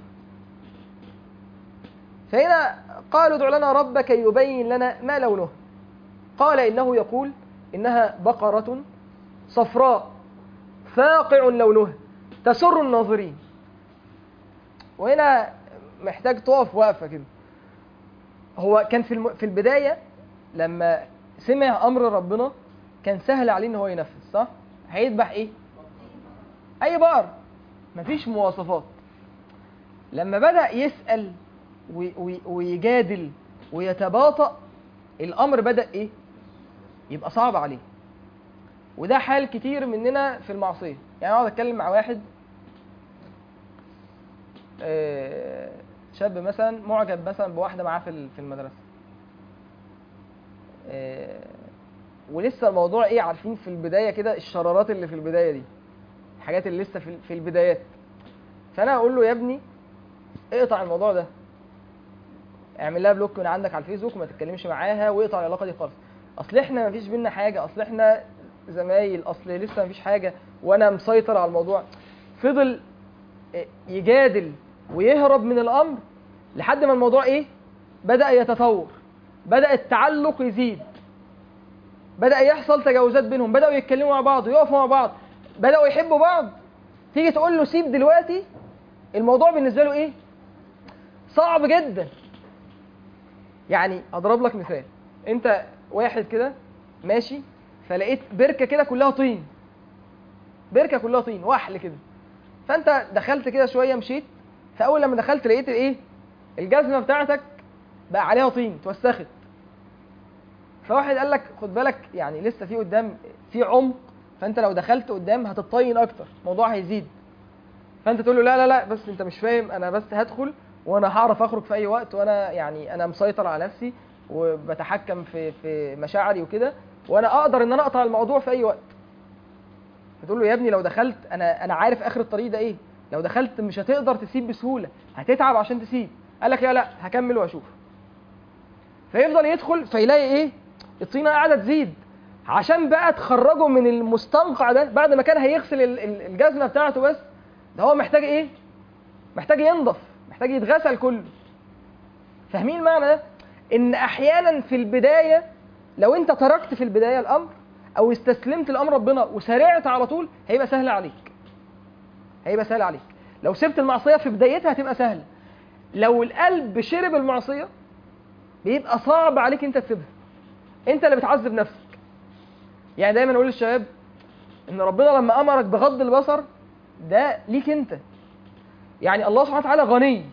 فهنا قالوا ادع لنا ربك يبين لنا ما لونه قال انه يقول انها بقره صفراء فاقع لونها تسر الناظرين وهنا محتاج تقف وقفه كده هو كان في الم... في البدايه لما سمع امر ربنا كان سهل عليه ان هو ينفذ صح هيذبح ايه اي بقر مفيش مواصفات لما بدا يسال وي... وي... ويجادل ويتباطأ الامر بدا ايه يبقى صعب عليه وده حال كتير مننا في المعصيه يعني اقعد اتكلم مع واحد آه، شاب مثلا معجب مثلا بواحده معاه في ال- في المدرسه آه، ولسه الموضوع ايه عارفين في البدايه كده الشرارات اللي في البدايه دي الحاجات اللي لسه في في البدايات فانا اقول له يا ابني اقطع الموضوع ده اعمل لها بلوك من عندك على الفيسبوك وما تتكلمش معاها واقطع العلاقه دي خالص اصل احنا مفيش بينا حاجه اصل احنا زمايل اصل لسه مفيش حاجه وانا مسيطر على الموضوع فضل يجادل ويهرب من الامر لحد ما الموضوع ايه بدا يتطور بدا التعلق يزيد بدا يحصل تجاوزات بينهم بداوا يتكلموا مع بعض ويقفوا مع بعض بداوا يحبوا بعض تيجي تقول له سيب دلوقتي الموضوع بالنسبه له ايه صعب جدا يعني اضرب لك مثال انت واحد كده ماشي فلقيت بركه كده كلها طين بركه كلها طين وحل كده فانت دخلت كده شويه مشيت فاول لما دخلت لقيت الايه الجزمه بتاعتك بقى عليها طين اتوسخت فواحد قال لك خد بالك يعني لسه في قدام في عمق فانت لو دخلت قدام هتطين اكتر الموضوع هيزيد فانت تقول له لا لا لا بس انت مش فاهم انا بس هدخل وانا هعرف اخرج في اي وقت وانا يعني انا مسيطر على نفسي وبتحكم في في مشاعري وكده وانا اقدر ان انا اقطع الموضوع في اي وقت فتقول له يا ابني لو دخلت انا انا عارف اخر الطريق ده ايه لو دخلت مش هتقدر تسيب بسهوله هتتعب عشان تسيب قال لك لا لا هكمل واشوف فيفضل يدخل فيلاقي ايه الطينه قاعده تزيد عشان بقى تخرجه من المستنقع ده بعد ما كان هيغسل ال- ال- الجزمه بتاعته بس ده هو محتاج ايه محتاج ينضف محتاج يتغسل كله فاهمين المعنى ده ان احيانا في البدايه لو انت تركت في البدايه الامر او استسلمت لامر ربنا وسرعت على طول هيبقى سهل عليك هيبقى سهل عليك لو سبت المعصيه في بدايتها هتبقى سهله لو القلب شرب المعصيه بيبقى صعب عليك انت تسيبها انت اللي بتعذب نفسك يعني دايما اقول للشباب ان ربنا لما امرك بغض البصر ده ليك انت يعني الله سبحانه وتعالى غني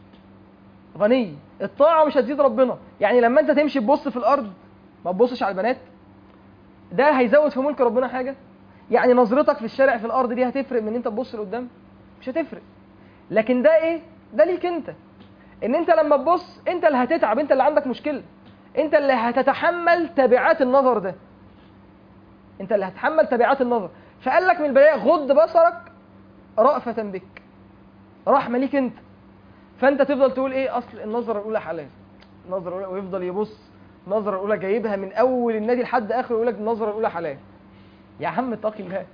غني الطاعه مش هتزيد ربنا يعني لما انت تمشي تبص في الارض ما تبصش على البنات ده هيزود في ملك ربنا حاجه يعني نظرتك في الشارع في الارض دي هتفرق من ان انت تبص لقدام مش هتفرق لكن ده ايه ده ليك انت ان انت لما تبص انت اللي هتتعب انت اللي عندك مشكله انت اللي هتتحمل تبعات النظر ده انت اللي هتتحمل تبعات النظر فقال لك من البدايه غض بصرك رأفة بك رحمه ليك انت فانت تفضل تقول ايه اصل النظره الاولى حلال النظره الاولى ويفضل يبص النظره الاولى جايبها من اول النادي لحد اخره يقول لك النظره الاولى حلال يا عم اتقي الله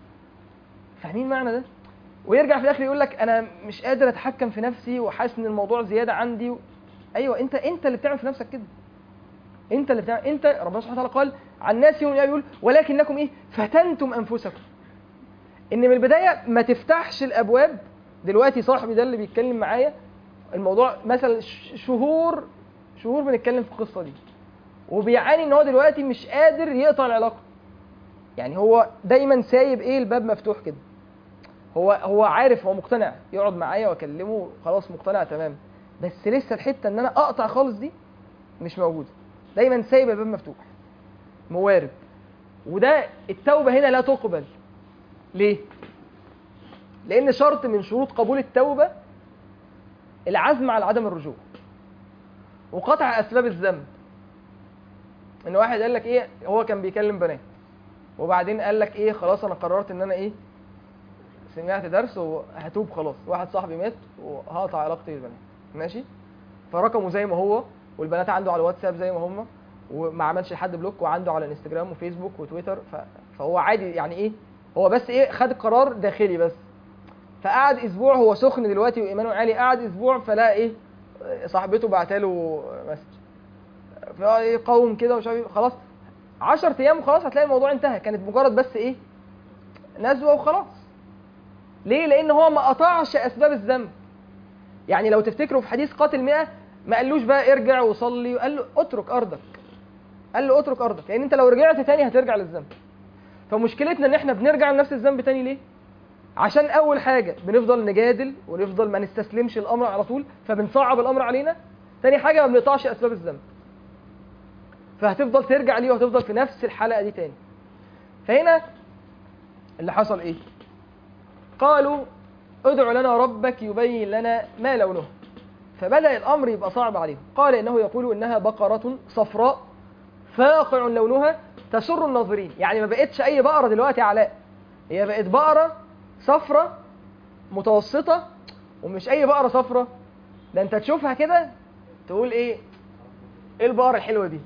فاهمين معنى ده ويرجع في الاخر يقول لك انا مش قادر اتحكم في نفسي وحاسس ان الموضوع زياده عندي و... ايوه انت انت اللي بتعمل في نفسك كده انت اللي بتعمل انت ربنا سبحانه وتعالى قال عن الناس يوم يقول ولكنكم ايه فتنتم انفسكم ان من البدايه ما تفتحش الابواب دلوقتي صاحبي ده اللي بيتكلم معايا الموضوع مثلا ش- شهور شهور بنتكلم في القصه دي وبيعاني ان هو دلوقتي مش قادر يقطع العلاقه يعني هو دايما سايب ايه الباب مفتوح كده هو هو عارف هو مقتنع يقعد معايا واكلمه خلاص مقتنع تمام بس لسه الحته ان انا اقطع خالص دي مش موجوده دايما سايب الباب مفتوح موارب وده التوبه هنا لا تقبل ليه لان شرط من شروط قبول التوبه العزم على عدم الرجوع وقطع اسباب الذنب ان واحد قال لك ايه هو كان بيكلم بنات وبعدين قال لك ايه خلاص انا قررت ان انا ايه سمعت درس وهتوب خلاص واحد صاحبي مات وهقطع علاقتي بالبنات ماشي فرقمه زي ما هو والبنات عنده على الواتساب زي ما هم وما عملش لحد بلوك وعنده على الانستجرام وفيسبوك وتويتر ف... فهو عادي يعني ايه هو بس ايه خد قرار داخلي بس فقعد اسبوع هو سخن دلوقتي وايمانه عالي قعد اسبوع فلقى ايه صاحبته بعتله مسج فقال ايه قوم كده ومش عارف إيه. خلاص 10 ايام وخلاص هتلاقي الموضوع انتهى كانت مجرد بس ايه نزوه وخلاص ليه لان هو ما قطعش اسباب الذنب يعني لو تفتكروا في حديث قاتل 100 ما قالوش بقى ارجع وصلي قال له اترك ارضك قال له اترك ارضك لان يعني انت لو رجعت تاني هترجع للذنب فمشكلتنا ان احنا بنرجع لنفس الذنب تاني ليه عشان اول حاجه بنفضل نجادل ونفضل ما نستسلمش الامر على طول فبنصعب الامر علينا تاني حاجه ما بنقطعش اسباب الذنب فهتفضل ترجع ليه وهتفضل في نفس الحلقه دي تاني فهنا اللي حصل ايه قالوا ادع لنا ربك يبين لنا ما لونه فبدأ الأمر يبقى صعب عليهم قال إنه يقول إنها بقرة صفراء فاقع لونها تسر الناظرين يعني ما بقتش أي بقرة دلوقتي علاء هي بقت بقرة صفرة متوسطة ومش أي بقرة صفرة ده أنت تشوفها كده تقول إيه إيه البقرة الحلوة دي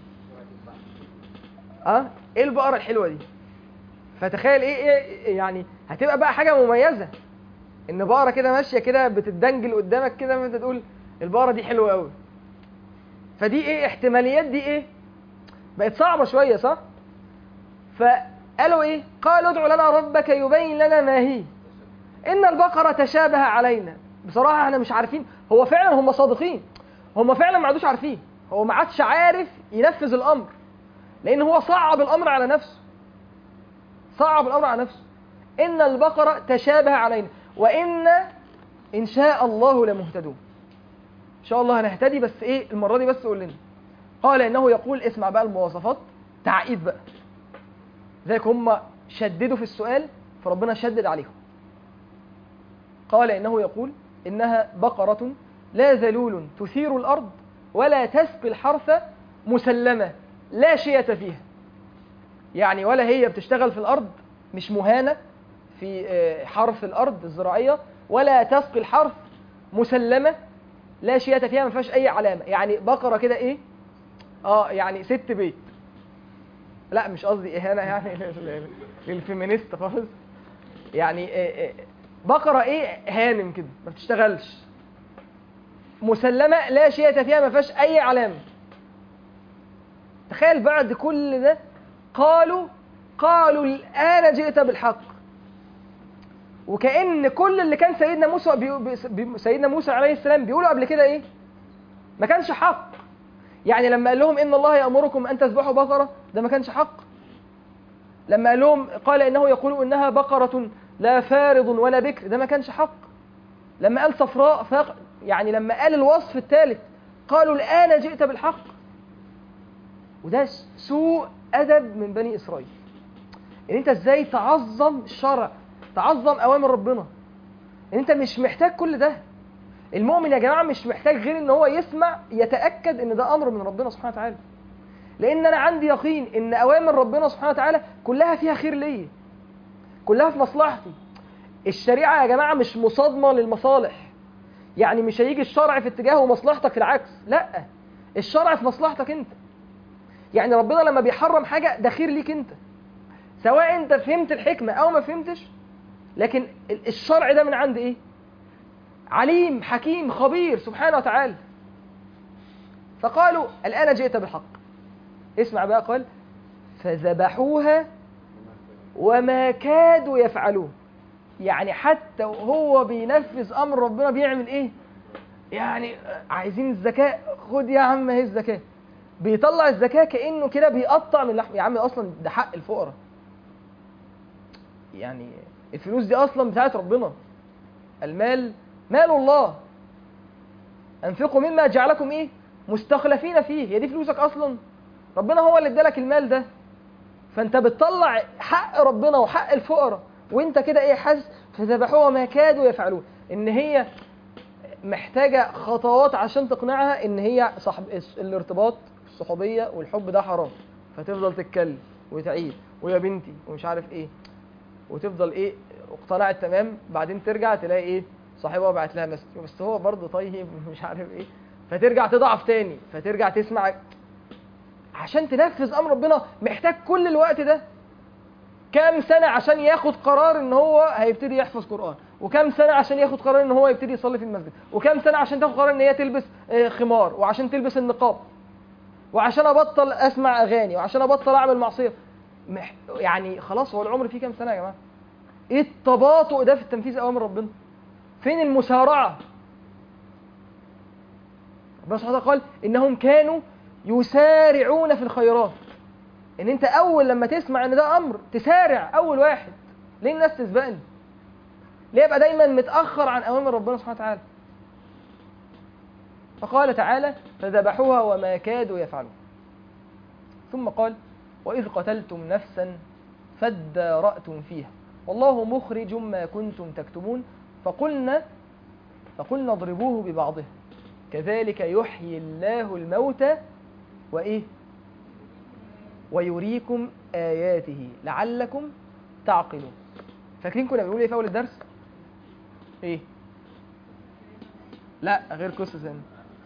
أه إيه البقرة الحلوة دي فتخيل إيه, إيه يعني هتبقى بقى حاجة مميزة ان بقره كده ماشيه كده بتدنجل قدامك كده انت تقول البقره دي حلوه قوي فدي ايه احتماليات دي ايه بقت صعبه شويه صح فقالوا ايه قالوا ادع لنا ربك يبين لنا ما هي ان البقره تشابه علينا بصراحه احنا مش عارفين هو فعلا هم صادقين هم فعلا ما عادوش عارفين هو ما عادش عارف ينفذ الامر لان هو صعب الامر على نفسه صعب الامر على نفسه ان البقره تشابه علينا وإن إن شاء الله لمهتدون إن شاء الله هنهتدي بس إيه المرة دي بس قول لنا قال إنه يقول اسمع بقى المواصفات تعقيد بقى ذلك هم شددوا في السؤال فربنا شدد عليهم قال إنه يقول إنها بقرة لا ذلول تثير الأرض ولا تسقي الحرث مسلمة لا شية فيها يعني ولا هي بتشتغل في الأرض مش مهانة في حرث الارض الزراعيه ولا تسقي الحرث مسلمه لا شية فيها ما فيهاش اي علامه يعني بقره كده ايه اه يعني ست بيت لا مش قصدي اهانه يعني للفيمينيست خالص يعني بقره ايه هانم كده ما بتشتغلش مسلمه لا شية فيها ما فيهاش اي علامه تخيل بعد كل ده قالوا قالوا الان جئت بالحق وكأن كل اللي كان سيدنا موسى بي... بي... سيدنا موسى عليه السلام بيقولوا قبل كده ايه ما كانش حق يعني لما قال لهم ان الله يأمركم ان تذبحوا بقرة ده ما كانش حق لما قال لهم قال انه يقول انها بقرة لا فارض ولا بكر ده ما كانش حق لما قال صفراء فاق يعني لما قال الوصف الثالث قالوا الآن جئت بالحق وده سوء أدب من بني إسرائيل ان انت ازاي تعظم الشرع تعظم اوامر ربنا ان انت مش محتاج كل ده المؤمن يا جماعه مش محتاج غير ان هو يسمع يتاكد ان ده امر من ربنا سبحانه وتعالى لان انا عندي يقين ان اوامر ربنا سبحانه وتعالى كلها فيها خير ليا كلها في مصلحتي الشريعه يا جماعه مش مصادمه للمصالح يعني مش هيجي الشرع في اتجاه ومصلحتك في العكس لا الشرع في مصلحتك انت يعني ربنا لما بيحرم حاجه ده خير ليك انت سواء انت فهمت الحكمه او ما فهمتش لكن الشرع ده من عند ايه عليم حكيم خبير سبحانه وتعالى فقالوا الآن جئت بالحق اسمع بقى قال فذبحوها وما كادوا يفعلون يعني حتى وهو بينفذ أمر ربنا بيعمل إيه يعني عايزين الزكاة خد يا عم اهي الزكاة بيطلع الزكاة كأنه كده بيقطع من لحم يا عم أصلا ده حق الفقراء يعني الفلوس دي اصلا بتاعت ربنا المال مال الله انفقوا مما جعلكم ايه مستخلفين فيه هي دي فلوسك اصلا ربنا هو اللي ادالك المال ده فانت بتطلع حق ربنا وحق الفقراء وانت كده ايه حاسس فذبحوها ما كادوا يفعلون ان هي محتاجه خطوات عشان تقنعها ان هي صاحب الارتباط الصحوبيه والحب ده حرام فتفضل تتكلم وتعيد ويا بنتي ومش عارف ايه وتفضل ايه اقتنعت تمام بعدين ترجع تلاقي ايه صاحبها بعت لها مسج بس هو برضه طيب مش عارف ايه فترجع تضعف تاني فترجع تسمع عشان تنفذ امر ربنا محتاج كل الوقت ده كام سنة عشان ياخد قرار ان هو هيبتدي يحفظ قرآن وكام سنة عشان ياخد قرار ان هو يبتدي يصلي في المسجد وكام سنة عشان تاخد قرار ان هي تلبس آه، خمار وعشان تلبس النقاب وعشان ابطل اسمع اغاني وعشان ابطل اعمل معصية مح... يعني خلاص هو العمر فيه كام سنة يا جماعة ايه التباطؤ ده في تنفيذ اوامر ربنا فين المسارعة ربنا سبحانه وتعالى قال انهم كانوا يسارعون في الخيرات ان انت اول لما تسمع ان ده امر تسارع اول واحد ليه الناس تسبقني ليه ابقى دايما متاخر عن اوامر ربنا سبحانه وتعالى فقال تعالى فذبحوها وما كادوا يفعلون ثم قال واذ قتلتم نفسا فادارأتم فيها والله مخرج ما كنتم تكتمون فقلنا فقلنا اضربوه ببعضها كذلك يحيي الله الموتى وايه ويريكم آياته لعلكم تعقلون فاكرين كنا بنقول ايه في اول الدرس ايه لا غير قصص هنا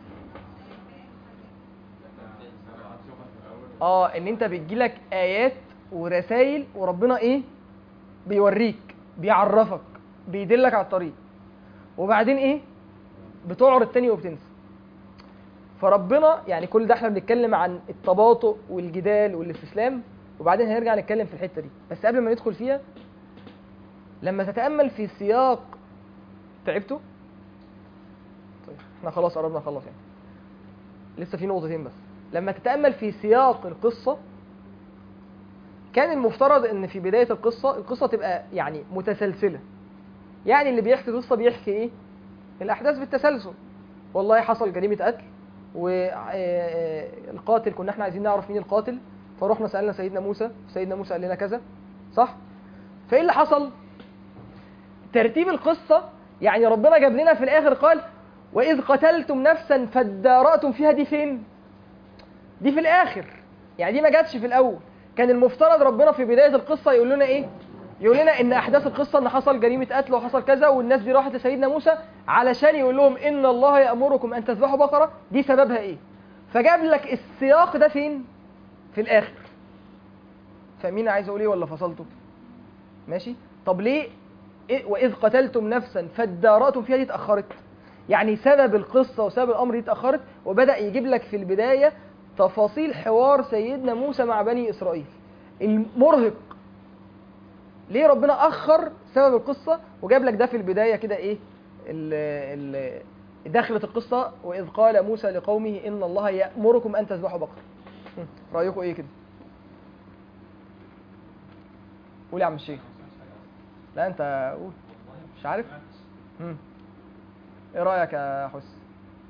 اه ان انت بتجيلك ايات ورسائل وربنا ايه بيوريك بيعرفك بيدلك على الطريق وبعدين ايه بتعرض تاني وبتنسى فربنا يعني كل ده احنا بنتكلم عن التباطؤ والجدال والاستسلام وبعدين هنرجع نتكلم في الحته دي بس قبل ما ندخل فيها لما تتامل في سياق تعبتوا طيب احنا خلاص قربنا نخلص يعني لسه في نقطتين بس لما تتامل في سياق القصه كان المفترض ان في بدايه القصه القصه تبقى يعني متسلسله يعني اللي بيحكي قصه بيحكي ايه الاحداث بالتسلسل والله حصل جريمه قتل والقاتل كنا احنا عايزين نعرف مين القاتل فروحنا سالنا سيدنا موسى سيدنا موسى قال لنا كذا صح فايه اللي حصل ترتيب القصه يعني ربنا جاب لنا في الاخر قال واذ قتلتم نفسا فادارأتم فيها دي فين دي في الاخر يعني دي ما جاتش في الاول كان المفترض ربنا في بدايه القصه يقول لنا ايه يقول لنا ان احداث القصه ان حصل جريمه قتل وحصل كذا والناس دي راحت لسيدنا موسى علشان يقول لهم ان الله يامركم ان تذبحوا بقره دي سببها ايه فجاب لك السياق ده فين في الاخر فاهمين عايز اقول ايه ولا فصلته ماشي طب ليه إيه واذ قتلتم نفسا فادارأتم فيها دي اتاخرت يعني سبب القصه وسبب الامر دي اتاخرت وبدا يجيب لك في البدايه تفاصيل حوار سيدنا موسى مع بني اسرائيل المرهق ليه ربنا اخر سبب القصه وجاب لك ده في البدايه كده ايه ال ال دخلت القصه واذ قال موسى لقومه ان الله يامركم ان تذبحوا بقره رايكم ايه كده قول يا عم الشيخ لا انت قول مش عارف مم. ايه رايك يا حس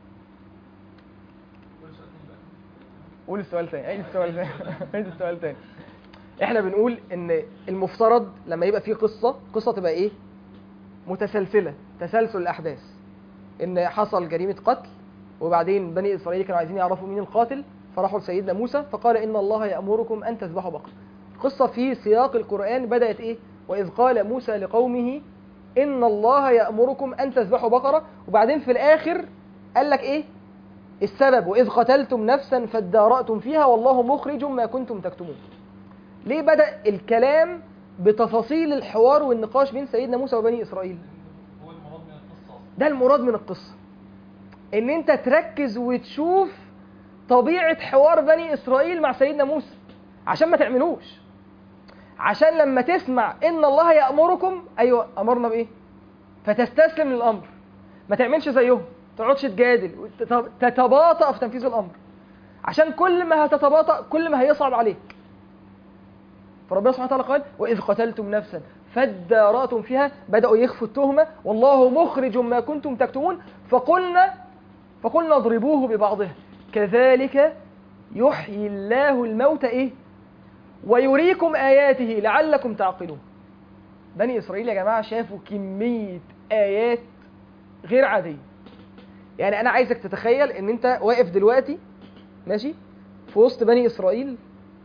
قول السؤال تاني عيد السؤال تاني عيد السؤال تاني احنا بنقول ان المفترض لما يبقى في قصه قصه تبقى ايه متسلسله تسلسل الاحداث ان حصل جريمه قتل وبعدين بني اسرائيل كانوا عايزين يعرفوا مين القاتل فراحوا لسيدنا موسى فقال ان الله يامركم ان تذبحوا بقره القصه في سياق القران بدات ايه واذ قال موسى لقومه ان الله يامركم ان تذبحوا بقره وبعدين في الاخر قال لك ايه السبب واذ قتلتم نفسا فادارأتم فيها والله مخرج ما كنتم تكتمون ليه بدأ الكلام بتفاصيل الحوار والنقاش بين سيدنا موسى وبني إسرائيل هو المراد من القصة أصلا ده المراد من القصة ان انت تركز وتشوف طبيعة حوار بني إسرائيل مع سيدنا موسى عشان ما تعملوش عشان لما تسمع ان الله يأمركم ايوه امرنا بايه فتستسلم للامر ما تعملش زيهم ما تقعدش تجادل وتت- تتباطأ في تنفيذ الامر عشان كل ما هتتباطأ كل ما هيصعب عليك فربنا سبحانه وتعالى قال وإذ قتلتم نفسا فادارأتم فيها بدأوا يخفوا التهمة والله مخرج ما كنتم تكتمون فقلنا فقلنا اضربوه ببعضها كذلك يحيي الله الموت إيه ويريكم آياته لعلكم تعقلون بني إسرائيل يا جماعة شافوا كمية آيات غير عادية يعني أنا عايزك تتخيل إن أنت واقف دلوقتي ماشي في وسط بني إسرائيل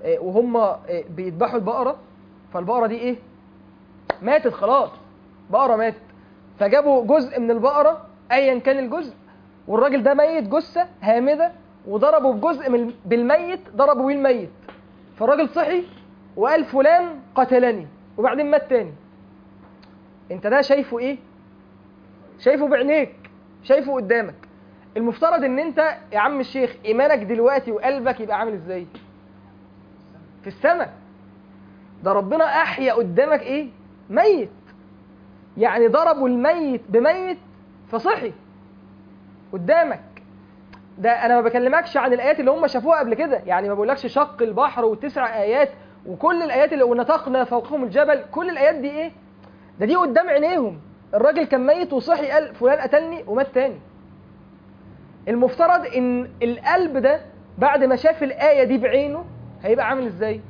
آه، وهم آه، بيذبحوا البقره فالبقره دي ايه ماتت خلاص بقره ماتت فجابوا جزء من البقره ايا كان الجزء والراجل ده ميت جثه هامده وضربوا بجزء من بالميت ضربوا بيه الميت فالراجل صحي وقال فلان قتلني وبعدين مات تاني انت ده شايفه ايه شايفه بعينيك شايفه قدامك المفترض ان انت يا عم الشيخ ايمانك دلوقتي وقلبك يبقى عامل ازاي في السماء ده ربنا احيا قدامك ايه ميت يعني ضربوا الميت بميت فصحي قدامك ده انا ما بكلمكش عن الايات اللي هم شافوها قبل كده يعني ما بقولكش شق البحر وتسع ايات وكل الايات اللي ونطقنا فوقهم الجبل كل الايات دي ايه ده دي قدام عينيهم الراجل كان ميت وصحي قال فلان قتلني ومات تاني المفترض ان القلب ده بعد ما شاف الايه دي بعينه هيبقى عامل ازاي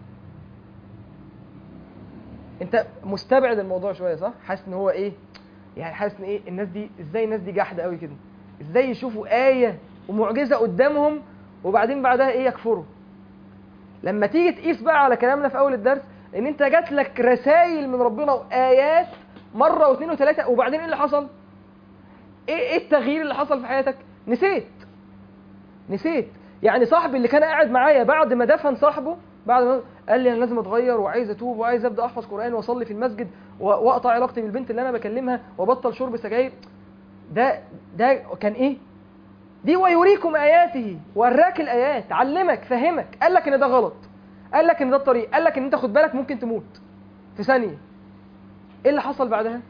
انت مستبعد الموضوع شويه صح حاسس ان هو ايه يعني حاسس ان ايه الناس دي ازاي الناس دي جحده قوي كده ازاي يشوفوا ايه ومعجزه قدامهم وبعدين بعدها ايه يكفروا لما تيجي تقيس بقى على كلامنا في اول الدرس ان انت جات لك رسائل من ربنا وايات مره واثنين وثلاثه وبعدين ايه اللي حصل ايه ايه التغيير اللي حصل في حياتك نسيت نسيت يعني صاحبي اللي كان قاعد معايا بعد ما دفن صاحبه بعد ما قال لي انا لازم اتغير وعايز اتوب وعايز ابدا احفظ قران واصلي في المسجد و- واقطع علاقتي بالبنت اللي انا بكلمها وابطل شرب سجاير ده ده كان ايه دي ويريكم اياته وراك الايات علمك فهمك قال لك ان ده غلط قال لك ان ده الطريق قال لك ان انت خد بالك ممكن تموت في ثانيه ايه اللي حصل بعدها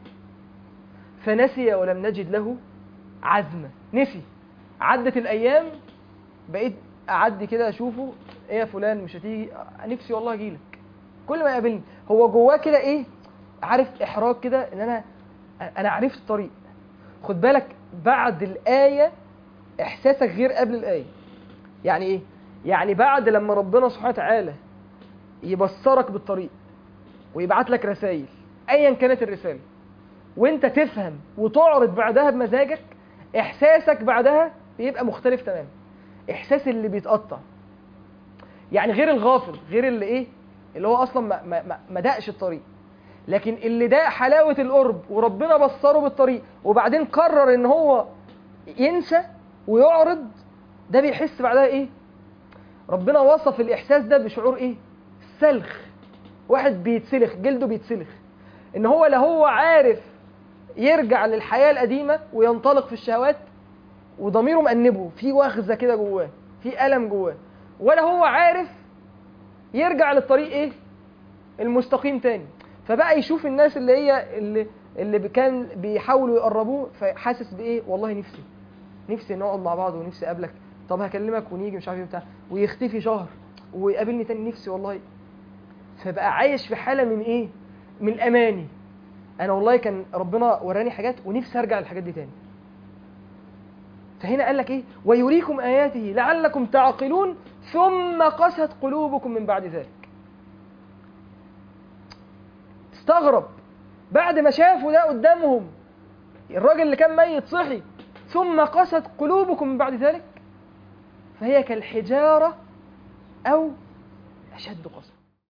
فنسي ولم نجد له عزمه نسي عدت الايام بقيت اعدي كده اشوفه ايه يا فلان مش هتيجي آه، نفسي والله اجيلك كل ما يقابلني هو جواه كده ايه عارف احراج كده ان انا انا عرفت الطريق خد بالك بعد الايه احساسك غير قبل الايه يعني ايه يعني بعد لما ربنا سبحانه وتعالى يبصرك بالطريق ويبعت لك رسائل ايا كانت الرساله وانت تفهم وتعرض بعدها بمزاجك احساسك بعدها بيبقى مختلف تماما احساس اللي بيتقطع يعني غير الغافل غير اللي ايه اللي هو اصلا ما, ما, ما, ما دقش الطريق لكن اللي داق حلاوه القرب وربنا بصره بالطريق وبعدين قرر ان هو ينسى ويعرض ده بيحس بعدها ايه ربنا وصف الاحساس ده بشعور ايه سلخ واحد بيتسلخ جلده بيتسلخ ان هو لا هو عارف يرجع للحياه القديمه وينطلق في الشهوات وضميره مأنبه في وخزه كده جواه في الم جواه ولا هو عارف يرجع للطريق ايه المستقيم تاني فبقى يشوف الناس اللي هي اللي اللي كان بيحاولوا يقربوه فحاسس بايه والله نفسي نفسي نقعد مع بعض ونفسي اقابلك طب هكلمك ونيجي مش عارف ايه بتاع ويختفي شهر ويقابلني تاني نفسي والله فبقى عايش في حاله من ايه من الاماني انا والله كان ربنا وراني حاجات ونفسي ارجع للحاجات دي تاني فهنا قال لك ايه ويريكم اياته لعلكم تعقلون ثم قست قلوبكم من بعد ذلك استغرب بعد ما شافوا ده قدامهم الراجل اللي كان ميت صحي ثم قست قلوبكم من بعد ذلك فهي كالحجارة أو أشد قسوة